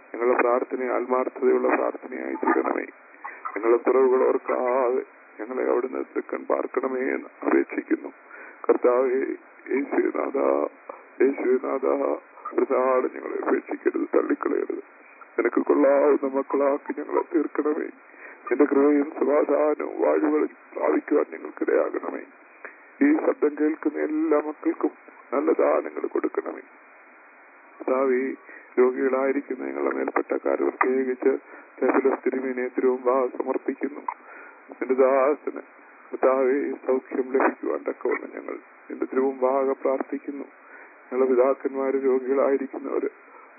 ഞങ്ങളുടെ പ്രാർത്ഥന ആത്മാർത്ഥതയുള്ള പ്രാർത്ഥനയായി തീരണമേ ഞങ്ങളുടെ കുറവുകൾ ഓർക്കാതെ ഞങ്ങളെ അവിടുന്ന് തെക്കൻ പാർക്കണമേ എന്ന് അപേക്ഷിക്കുന്നു കർത്താവേ യേശുനാഥ യേശുനാഥ പ്രസാദം ഞങ്ങളെ ഉപേക്ഷിക്കരുത് തള്ളിക്കളയരുത് നിനക്ക് കൊള്ളാവുന്ന മക്കളാക്കി ഞങ്ങളെ തീർക്കണമേ നിന്റെ കൃപയും സമാധാനവും വാഴുകളും പ്രാപിക്കുവാൻ ഞങ്ങൾക്കിടയാകണമേ ഈ ശബ്ദം കേൾക്കുന്ന എല്ലാ മക്കൾക്കും നല്ല ദാനങ്ങൾ കൊടുക്കണമേ കർത്താവേ രോഗികളായിരിക്കുന്ന ഞങ്ങളുടെ മേൽപ്പെട്ടക്കാർ പ്രത്യേകിച്ച് തിരുമേനെ തിരുവമ്പാ സമർപ്പിക്കുന്നു നിന്റെ ദാസന് കർത്താവെ സൗഖ്യം ലഭിക്കുവാൻ തക്കവണ്ണം ഞങ്ങൾ നിന്റെ തിരുവമ്പാകെ പ്രാർത്ഥിക്കുന്നു ഞങ്ങളുടെ പിതാക്കന്മാര് രോഗികളായിരിക്കുന്നവര്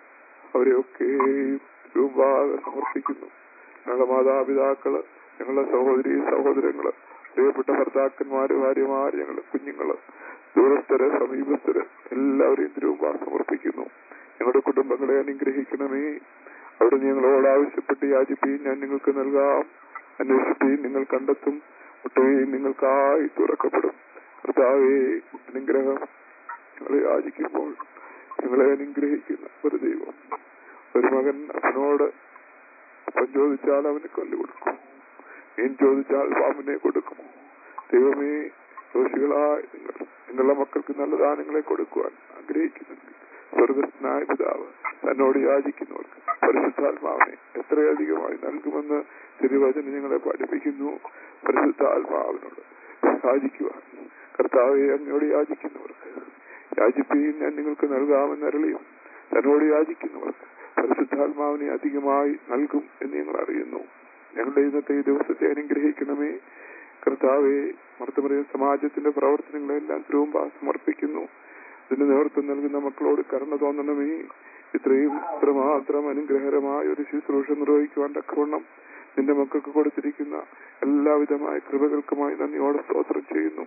അവരെയൊക്കെയും തിരുവമ്പാകെ സമർപ്പിക്കുന്നു ഞങ്ങളുടെ മാതാപിതാക്കള് ഞങ്ങളുടെ സഹോദരി സഹോദരങ്ങള് പ്രിയപ്പെട്ട ഭർത്താക്കന്മാര് ഭാര്യമാര് ഞങ്ങളുടെ കുഞ്ഞുങ്ങള് ദൂരസ്ഥര് സമീപസ്ഥര് എല്ലാവരെയും തിരുവമ്പാ സമർപ്പിക്കുന്നു ഞങ്ങളുടെ കുടുംബങ്ങളെ അനുഗ്രഹിക്കണമേ അവിടെ ഞങ്ങളോട് ആവശ്യപ്പെട്ട് യാചിപ്പീൻ ഞാൻ നിങ്ങൾക്ക് നൽകാം അന്വേഷിപ്പീൻ നിങ്ങൾ കണ്ടെത്തും മുട്ടുകയും നിങ്ങൾക്കായി തുറക്കപ്പെടും കർത്താവേ അനുഗ്രഹം ഞങ്ങളെ യാചിക്കുമ്പോൾ ഞങ്ങളെ അനുഗ്രഹിക്കുന്ന ഒരു ദൈവം ഒരു മകൻ അവനോട് അവൻ ചോദിച്ചാൽ അവന് കൊല്ലു കൊടുക്കും മീൻ ചോദിച്ചാൽ പാമ്പിനെ കൊടുക്കും ദൈവമേ ദോഷികളായ നിങ്ങൾ നിങ്ങളുടെ മക്കൾക്ക് നല്ല ദാനങ്ങളെ കൊടുക്കുവാൻ ആഗ്രഹിക്കുന്നുണ്ട് സ്വർഗസ്നായ പിതാവ് തന്നോട് യാചിക്കുന്നവർക്ക് പരിശുദ്ധാത്മാവിനെ എത്രയധികമായി നൽകുമെന്ന് തിരുവചനം ഞങ്ങളെ പഠിപ്പിക്കുന്നു പരിശുദ്ധാത്മാവിനോട് യാചിക്കുവാൻ കർത്താവെ അങ്ങയോട് യാചിക്കുന്നവർക്ക് യാചിപ്പീൻ ഞാൻ നിങ്ങൾക്ക് നൽകാമെന്നരളിയും തന്നോട് യാചിക്കുന്നവർക്ക് പരിശുദ്ധാത്മാവിനെ അധികമായി നൽകും എന്ന് ഞങ്ങൾ അറിയുന്നു ഞങ്ങളുടെ ഇന്നത്തെ ഈ ദിവസത്തെ അനുഗ്രഹിക്കണമേ കർത്താവെ മർത്തമറിയ സമാജത്തിന്റെ പ്രവർത്തനങ്ങളെല്ലാം തിരുവുമ്പ സമർപ്പിക്കുന്നു ഇതിന് നേതൃത്വം നൽകുന്ന മക്കളോട് കരുണ തോന്നണമേ ഇത്രയും ഇത്രമാത്രം അനുഗ്രഹകരമായ ഒരു ശുശ്രൂഷ നിർവഹിക്കുവാൻ തക്കവണ്ണം നിന്റെ മക്കൾക്ക് കൊടുത്തിരിക്കുന്ന എല്ലാവിധമായ കൃപകൾക്കുമായി നന്ദിയോടെ സ്തോത്രം ചെയ്യുന്നു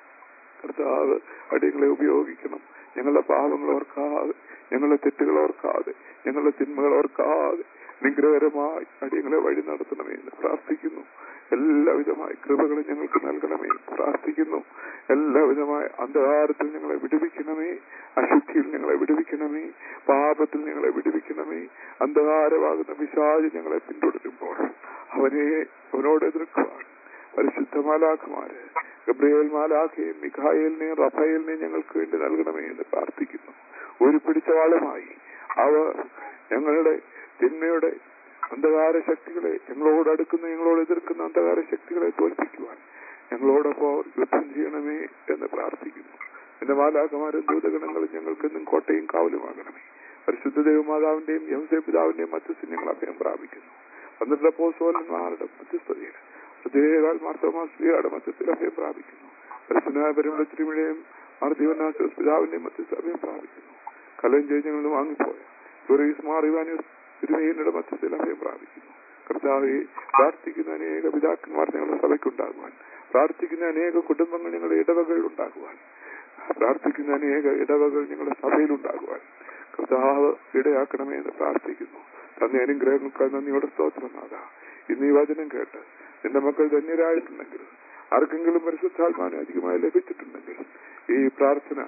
കർത്താവ് അടിയങ്ങളെ ഉപയോഗിക്കണം ഞങ്ങളുടെ പാപങ്ങൾ ഓർക്കാതെ ഞങ്ങളുടെ തെറ്റുകൾ ഓർക്കാതെ ഞങ്ങളുടെ തിന്മകൾ ഓർക്കാതെ അനുഗ്രഹകരമായി അടിയങ്ങളെ വഴി നടത്തണമേ എന്ന് പ്രാർത്ഥിക്കുന്നു എല്ലാവിധമായ കൃപകളും ഞങ്ങൾക്ക് നൽകണമേ പ്രാർത്ഥിക്കുന്നു എല്ലാവിധമായ അന്ധകാരത്തിൽ ഞങ്ങളെ വിടുവിക്കണമേ അശുദ്ധിയിൽ ഞങ്ങളെ വിടുവിക്കണമേ പാപത്തിൽ ഞങ്ങളെ വിടുവിക്കണമേ അന്ധകാരമാകുന്ന പിശാജ് ഞങ്ങളെ പിന്തുടരുമ്പോൾ അവനെ അവനോട് എതിർക്കുവാൻ പരിശുദ്ധ മാലാഖമാര് ഗബ്രിയേൽ മാലാഖയും മിഖായേലിനെയും റഫയേലിനെയും ഞങ്ങൾക്ക് വേണ്ടി നൽകണമേ എന്ന് പ്രാർത്ഥിക്കുന്നു ഒരു പിടിച്ച വാളുമായി അവർ ഞങ്ങളുടെ തിന്മയുടെ അന്ധകാര ശക്തികളെ ഞങ്ങളോട് അടുക്കുന്ന ഞങ്ങളോട് എതിർക്കുന്ന അന്ധകാര ശക്തികളെ തോൽപ്പിക്കുവാൻ ഞങ്ങളോടൊപ്പം യുദ്ധം ചെയ്യണമേ എന്ന് പ്രാർത്ഥിക്കുന്നു എന്റെ മാലാഖമാരും ദൂതഗണങ്ങളും ഞങ്ങൾക്കെന്നും കോട്ടയും കാവലുമാകണമേ പരിശുദ്ധ ദേവമാതാവിന്റെയും യവസേ പിതാവിന്റെയും മധ്യസ്ഥ ഞങ്ങൾ അഭയം പ്രാപിക്കുന്നു പന്ത്രണ്ട് പോസോലന്മാരുടെ മധ്യസ്ഥതയിൽ പ്രത്യേകാൽ മാർത്തോമാസ്ലിയുടെ മധ്യത്തിൽ അഭയം പ്രാപിക്കുന്നു പരിശുദ്ധമായ പരിമള തിരുമിഴയും മാർദീവനാശോസ് പിതാവിന്റെയും മധ്യസ്ഥ അഭയം പ്രാപിക്കുന്നു കലം ചെയ്ത് ഞങ്ങൾ വാങ്ങിപ്പോയ യുറീസ് മാറിവാനൂസ് തിരുമേനിയുടെ മധ്യത്തിൽ അഭയം പ്രാപിക്കുന്നു കർത്താവെ പ്രാർത്ഥിക്കുന്ന അനേക പിതാക്കന്മാർ ഞങ്ങളുടെ സഭയ്ക്കുണ്ടാകുവാൻ പ്രാർത്ഥിക്കുന്ന അനേക കുടുംബങ്ങൾ ഞങ്ങളുടെ ഇടവകൾ ഉണ്ടാകുവാൻ പ്രാർത്ഥിക്കുന്ന അനേക ഇടവകൾ ഞങ്ങളുടെ സഭയിൽ ഉണ്ടാകുവാൻ കർത്താവ് ഇടയാക്കണമേ എന്ന് പ്രാർത്ഥിക്കുന്നു തന്നെ അനുഗ്രഹങ്ങൾക്കായി നന്ദിയോടെ സ്തോത്രം നാഥാ ഇന്ന് ഈ വചനം കേട്ട് നിന്റെ മക്കൾ ധന്യരായിട്ടുണ്ടെങ്കിൽ ആർക്കെങ്കിലും പരിശുദ്ധാത്മാനെ അധികമായി ലഭിച്ചിട്ടുണ്ടെങ്കിൽ ഈ പ്രാർത്ഥന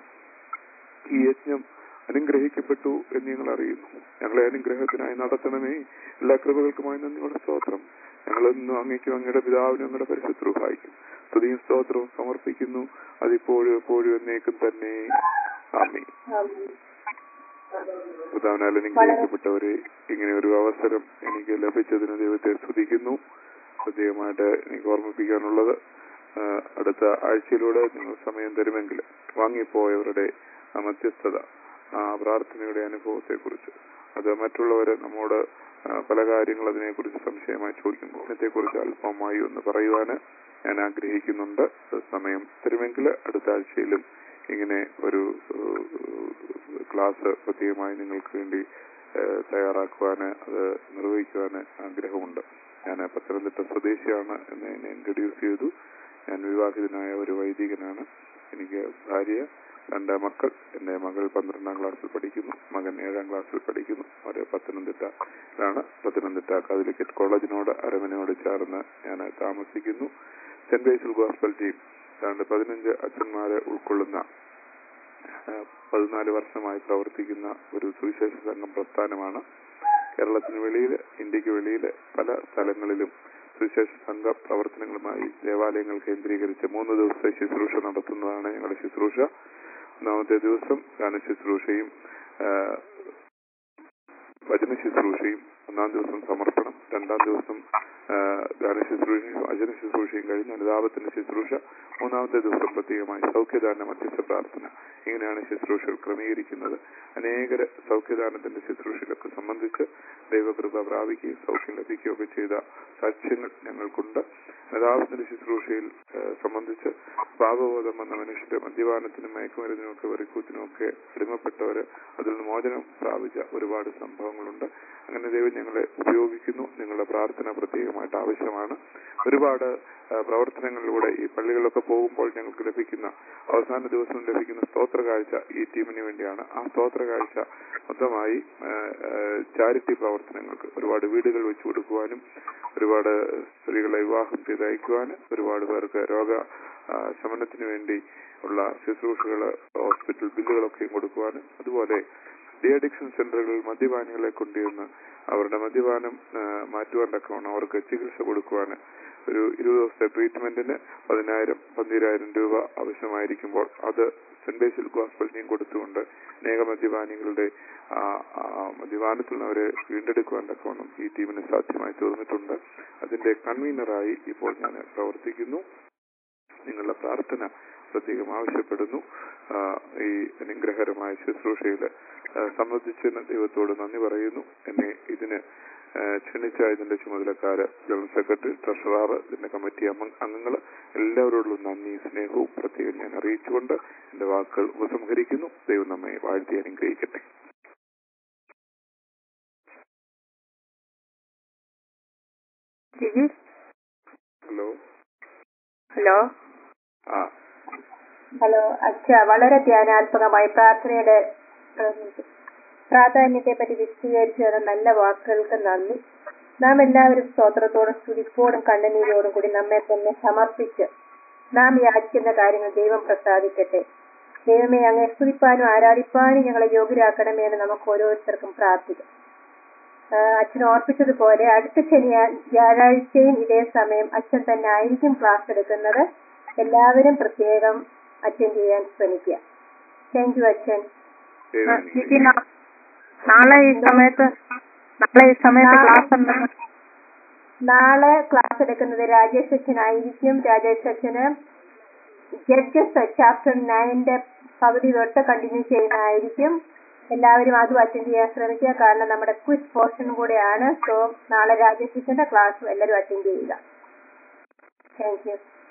ഈ യജ്ഞം അനുഗ്രഹിക്കപ്പെട്ടു എന്ന് ഞങ്ങൾ അറിയുന്നു ഞങ്ങളെ അനുഗ്രഹത്തിനായി നടത്തണമേ എല്ലാ കൃപകൾക്കുമായി നന്ദിയോടെ സ്തോത്രം ഞങ്ങളെന്നും അങ്ങേക്കും അങ്ങയുടെ പിതാവിനും അങ്ങയുടെ പരിശുദ്ധ വായിക്കും സ്തുതിയും സ്തോത്രവും സമർപ്പിക്കുന്നു അതിപ്പോഴും എപ്പോഴും എന്നേക്കും തന്നെ ആമേ പിതാവിനാൽ അനുഗ്രഹിക്കപ്പെട്ടവരെ ഇങ്ങനെ ഒരു അവസരം എനിക്ക് ലഭിച്ചതിന് ദൈവത്തെ സ്തുതിക്കുന്നു പ്രത്യേകമായിട്ട് എനിക്ക് ഓർമ്മിപ്പിക്കാനുള്ളത് ആ, അടുത്ത ആഴ്ചയിലൂടെ നിങ്ങൾ സമയം തരുമെങ്കിൽ വാങ്ങിപ്പോയവരുടെ ആ മധ്യസ്ഥത ആ പ്രാർത്ഥനയുടെ അനുഭവത്തെ കുറിച്ച് അത് മറ്റുള്ളവരെ നമ്മോട് ആ, പല കാര്യങ്ങൾ അതിനെക്കുറിച്ച് സംശയമായി ചോദിക്കുമ്പോൾ ഇതിനെക്കുറിച്ച് അല്പമായി ഒന്ന് പറയുവാന് ഞാൻ ആഗ്രഹിക്കുന്നുണ്ട് അത് സമയം തരുമെങ്കിൽ അടുത്ത ആഴ്ചയിലും ഇങ്ങനെ ഒരു ഏഹ്, ക്ലാസ് പ്രത്യേകമായി നിങ്ങൾക്ക് വേണ്ടി ഏഹ്, തയ്യാറാക്കുവാന് അത് നിർവഹിക്കുവാന് ആഗ്രഹമുണ്ട് ഞാൻ പത്തനംതിട്ട സ്വദേശിയാണ് എന്ന് എന്നെ ഇൻട്രൊഡ്യൂസ് ചെയ്തു ഞാൻ വിവാഹിതനായ ഒരു വൈദികനാണ് എനിക്ക് ഭാര്യ രണ്ട് മക്കൾ എൻ്റെ മകൾ പന്ത്രണ്ടാം ക്ലാസ്സിൽ പഠിക്കുന്നു മകൻ ഏഴാം ക്ലാസ്സിൽ പഠിക്കുന്നു അവർ പത്തനംതിട്ടയിലാണ് പത്തനംതിട്ട കാതലിക്കറ്റ് കോളേജിനോട് അരമനയോട് ചേർന്ന് ഞാൻ താമസിക്കുന്നു സെന്റ് ബേസിൽ ഗോസ്ബൽ ടീം ഏതാണ്ട് പതിനഞ്ച് അച്ഛന്മാരെ ഉൾക്കൊള്ളുന്ന ആ, പതിനാല് വർഷമായി പ്രവർത്തിക്കുന്ന ഒരു സുവിശേഷ സംഘം പ്രസ്ഥാനമാണ് കേരളത്തിന് വെളിയിൽ ഇന്ത്യക്ക് വെളിയിൽ പല സ്ഥലങ്ങളിലും സുവിശേഷ സംഘ പ്രവർത്തനങ്ങളുമായി ദേവാലയങ്ങൾ കേന്ദ്രീകരിച്ച് മൂന്ന് ദിവസത്തെ ശുശ്രൂഷ നടത്തുന്നതാണ് ഞങ്ങളുടെ ശുശ്രൂഷ ഒന്നാമത്തെ ദിവസം ഗാന ശുശ്രൂഷയും ആ, വചന ശുശ്രൂഷയും ഒന്നാം ദിവസം സമർപ്പണം രണ്ടാം ദിവസം ആ, ഗാന ശുശ്രൂഷയും വചന ശുശ്രൂഷയും കഴിഞ്ഞ് അനുതാപത്തിന്റെ ശുശ്രൂഷ മൂന്നാമത്തെ ദിവസം പ്രത്യേകമായി സൗഖ്യദാന മധ്യസ്ഥ പ്രാർത്ഥന ഇങ്ങനെയാണ് ശുശ്രൂഷകൾ ക്രമീകരിക്കുന്നത് അനേകര സൗഖ്യദാനത്തിന്റെ ശുശ്രൂഷകളൊക്കെ സംബന്ധിച്ച് ദൈവകൃപ പ്രാപിക്കുകയും സൗഖ്യം ലഭിക്കുകയൊക്കെ ചെയ്ത സാക്ഷ്യങ്ങൾ ഞങ്ങൾക്കുണ്ട് അനുതാപത്തിന്റെ ശുശ്രൂഷയിൽ ആ, സംബന്ധിച്ച് പാപബോധം വന്ന മനുഷ്യര് മദ്യപാനത്തിനും മയക്കുമരുന്നിനും ഒക്കെ വെറിക്കൂത്തിനും ഒക്കെ അടിമപ്പെട്ടവര് അതിൽ നിന്ന് മോചനം പ്രാപിച്ച ഒരുപാട് സംഭവങ്ങളുണ്ട് അങ്ങനെ ദൈവം ഞങ്ങളെ ഉപയോഗിക്കുന്നു നിങ്ങളുടെ പ്രാർത്ഥന പ്രത്യേകമായിട്ട് ആവശ്യമാണ് ഒരുപാട് ആ, പ്രവർത്തനങ്ങളിലൂടെ ഈ പള്ളികളിലൊക്കെ പോകുമ്പോൾ ഞങ്ങൾക്ക് ലഭിക്കുന്ന അവസാന ദിവസം ലഭിക്കുന്ന സ്തോത്ര കാഴ്ച ഈ ടീമിന് വേണ്ടിയാണ് ആ സ്തോത്ര കാഴ്ച മൊത്തമായി ചാരിറ്റി പ്രവർത്തനങ്ങൾക്ക് ഒരുപാട് വീടുകൾ വെച്ചു കൊടുക്കുവാനും ഒരുപാട് സ്ത്രീകളെ വിവാഹം ചെയ്ത് അയക്കുവാനും ഒരുപാട് പേർക്ക് രോഗ ആ, ശമനത്തിന് വേണ്ടി ഉള്ള ശുശ്രൂഷകൾ ഹോസ്പിറ്റൽ ബില്ലുകളൊക്കെയും കൊടുക്കുവാനും അതുപോലെ ഡി അഡിക്ഷൻ സെന്ററുകളിൽ മദ്യപാനികളെ കൊണ്ടുവന്ന് അവരുടെ മദ്യപാനം ആ, മാറ്റുവാൻ തക്കവണ്ണം അവർക്ക് ചികിത്സ കൊടുക്കുവാൻ ഒരു ഇരുപത് ദിവസത്തെ ട്രീറ്റ്മെന്റിന് പതിനായിരം പന്തിരായിരം രൂപ ആവശ്യമായിരിക്കുമ്പോൾ അത് സെന്റ് ബേസിൽ ഗോസ്പൽ ടീം കൊടുത്തുകൊണ്ട് അനേക മദ്യപാനികളുടെ ആ, ആ, മദ്യപാനത്തിൽ നിന്ന് അവരെ വീണ്ടെടുക്കുവാൻ തക്കവണ്ണം ഈ ടീമിന് സാധ്യമായി തീർന്നിട്ടുണ്ട് അതിന്റെ കൺവീനറായി ഇപ്പോൾ ഞാൻ പ്രവർത്തിക്കുന്നു നിങ്ങളുടെ പ്രാർത്ഥന പ്രത്യേകം ആവശ്യപ്പെടുന്നു ആ, ഈ അനുഗ്രഹകരമായ ശുശ്രൂഷയിൽ സംബന്ധിച്ചതിന് ദൈവത്തോട് നന്ദി പറയുന്നു എന്നെ ഇതിന് ആ, ക്ഷണിച്ച ഇതിന്റെ ചുമതലക്കാര് ജനറൽ സെക്രട്ടറി ട്രഷറർ ഇതിന്റെ കമ്മിറ്റി അംഗങ്ങൾ എല്ലാവരോടും നന്ദി സ്നേഹവും പ്രത്യേകം ഞാൻ അറിയിച്ചുകൊണ്ട് എന്റെ വാക്കുകൾ ഉപസംഹരിക്കുന്നു ദൈവം നമ്മെ വാഴ്ത്തി അനുഗ്രഹിക്കട്ടെ ജിജി ഹലോ ഹലോ ആ ഹലോ അച്ഛ വളരെ ധ്യാനാത്മകമായി പ്രാർത്ഥനയുടെ ഉം, പ്രാധാന്യത്തെ പറ്റി വിശദീകരിച്ചു തന്ന നല്ല വാക്കുകൾക്ക് നന്ദി നാം എല്ലാവരും സ്തോത്രത്തോടും സ്തുതിപ്പോടും കണ്ണുനീരോടും കൂടി നമ്മെ തന്നെ സമർപ്പിച്ച് നാം യാചിക്കുന്ന കാര്യങ്ങൾ ദൈവം പ്രസാദിക്കട്ടെ ദൈവമേ അങ്ങെ സ്തുതിപ്പാനും ആരാധിപ്പാനും ഞങ്ങളെ യോഗ്യരാക്കണമേ എന്ന് നമുക്ക് ഓരോരുത്തർക്കും പ്രാർത്ഥിക്കാം ആ, അച്ഛൻ ഓർപ്പിച്ചതുപോലെ അടുത്ത ശനിയാ വ്യാഴാഴ്ചയും ഇതേ സമയം അച്ഛൻ തന്നെ ആയിരിക്കും ക്ലാസ് എടുക്കുന്നത് എല്ലാവരും പ്രത്യേകം അറ്റൻഡ് ചെയ്യാൻ ശ്രമിക്കുക താങ്ക് യു അച്ഛൻ ദൈവം ആ, അനുഗ്രഹിക്കട്ടെ. ജിജി നാ- നാളെ ഈ സമയത്ത് നാളെ ഈ സമയത്ത് നാളെ- ക്ലാസ് ഉണ്ടെന്ന് നാളെ ക്ലാസ് എടുക്കുന്നത് രാജേഷ് അച്ഛൻ ആയിരിക്കും രാജേഷ് അച്ഛന് ജഡ്ജസ് ചാപ്റ്റർ നയന്റെ പകുതി തൊട്ട് കണ്ടിന്യൂ ചെയ്യുന്നതായിരിക്കും എല്ലാവരും അതും അറ്റൻഡ് ചെയ്യാൻ ശ്രമിക്കുക കാരണം നമ്മുടെ ക്വിസ് പോർഷൻ കൂടെയാണ് സോ നാളെ രാജേഷ് അച്ഛന്റെ ക്ലാസ് എല്ലാവരും അറ്റൻഡ് ചെയ്യുക താങ്ക് യു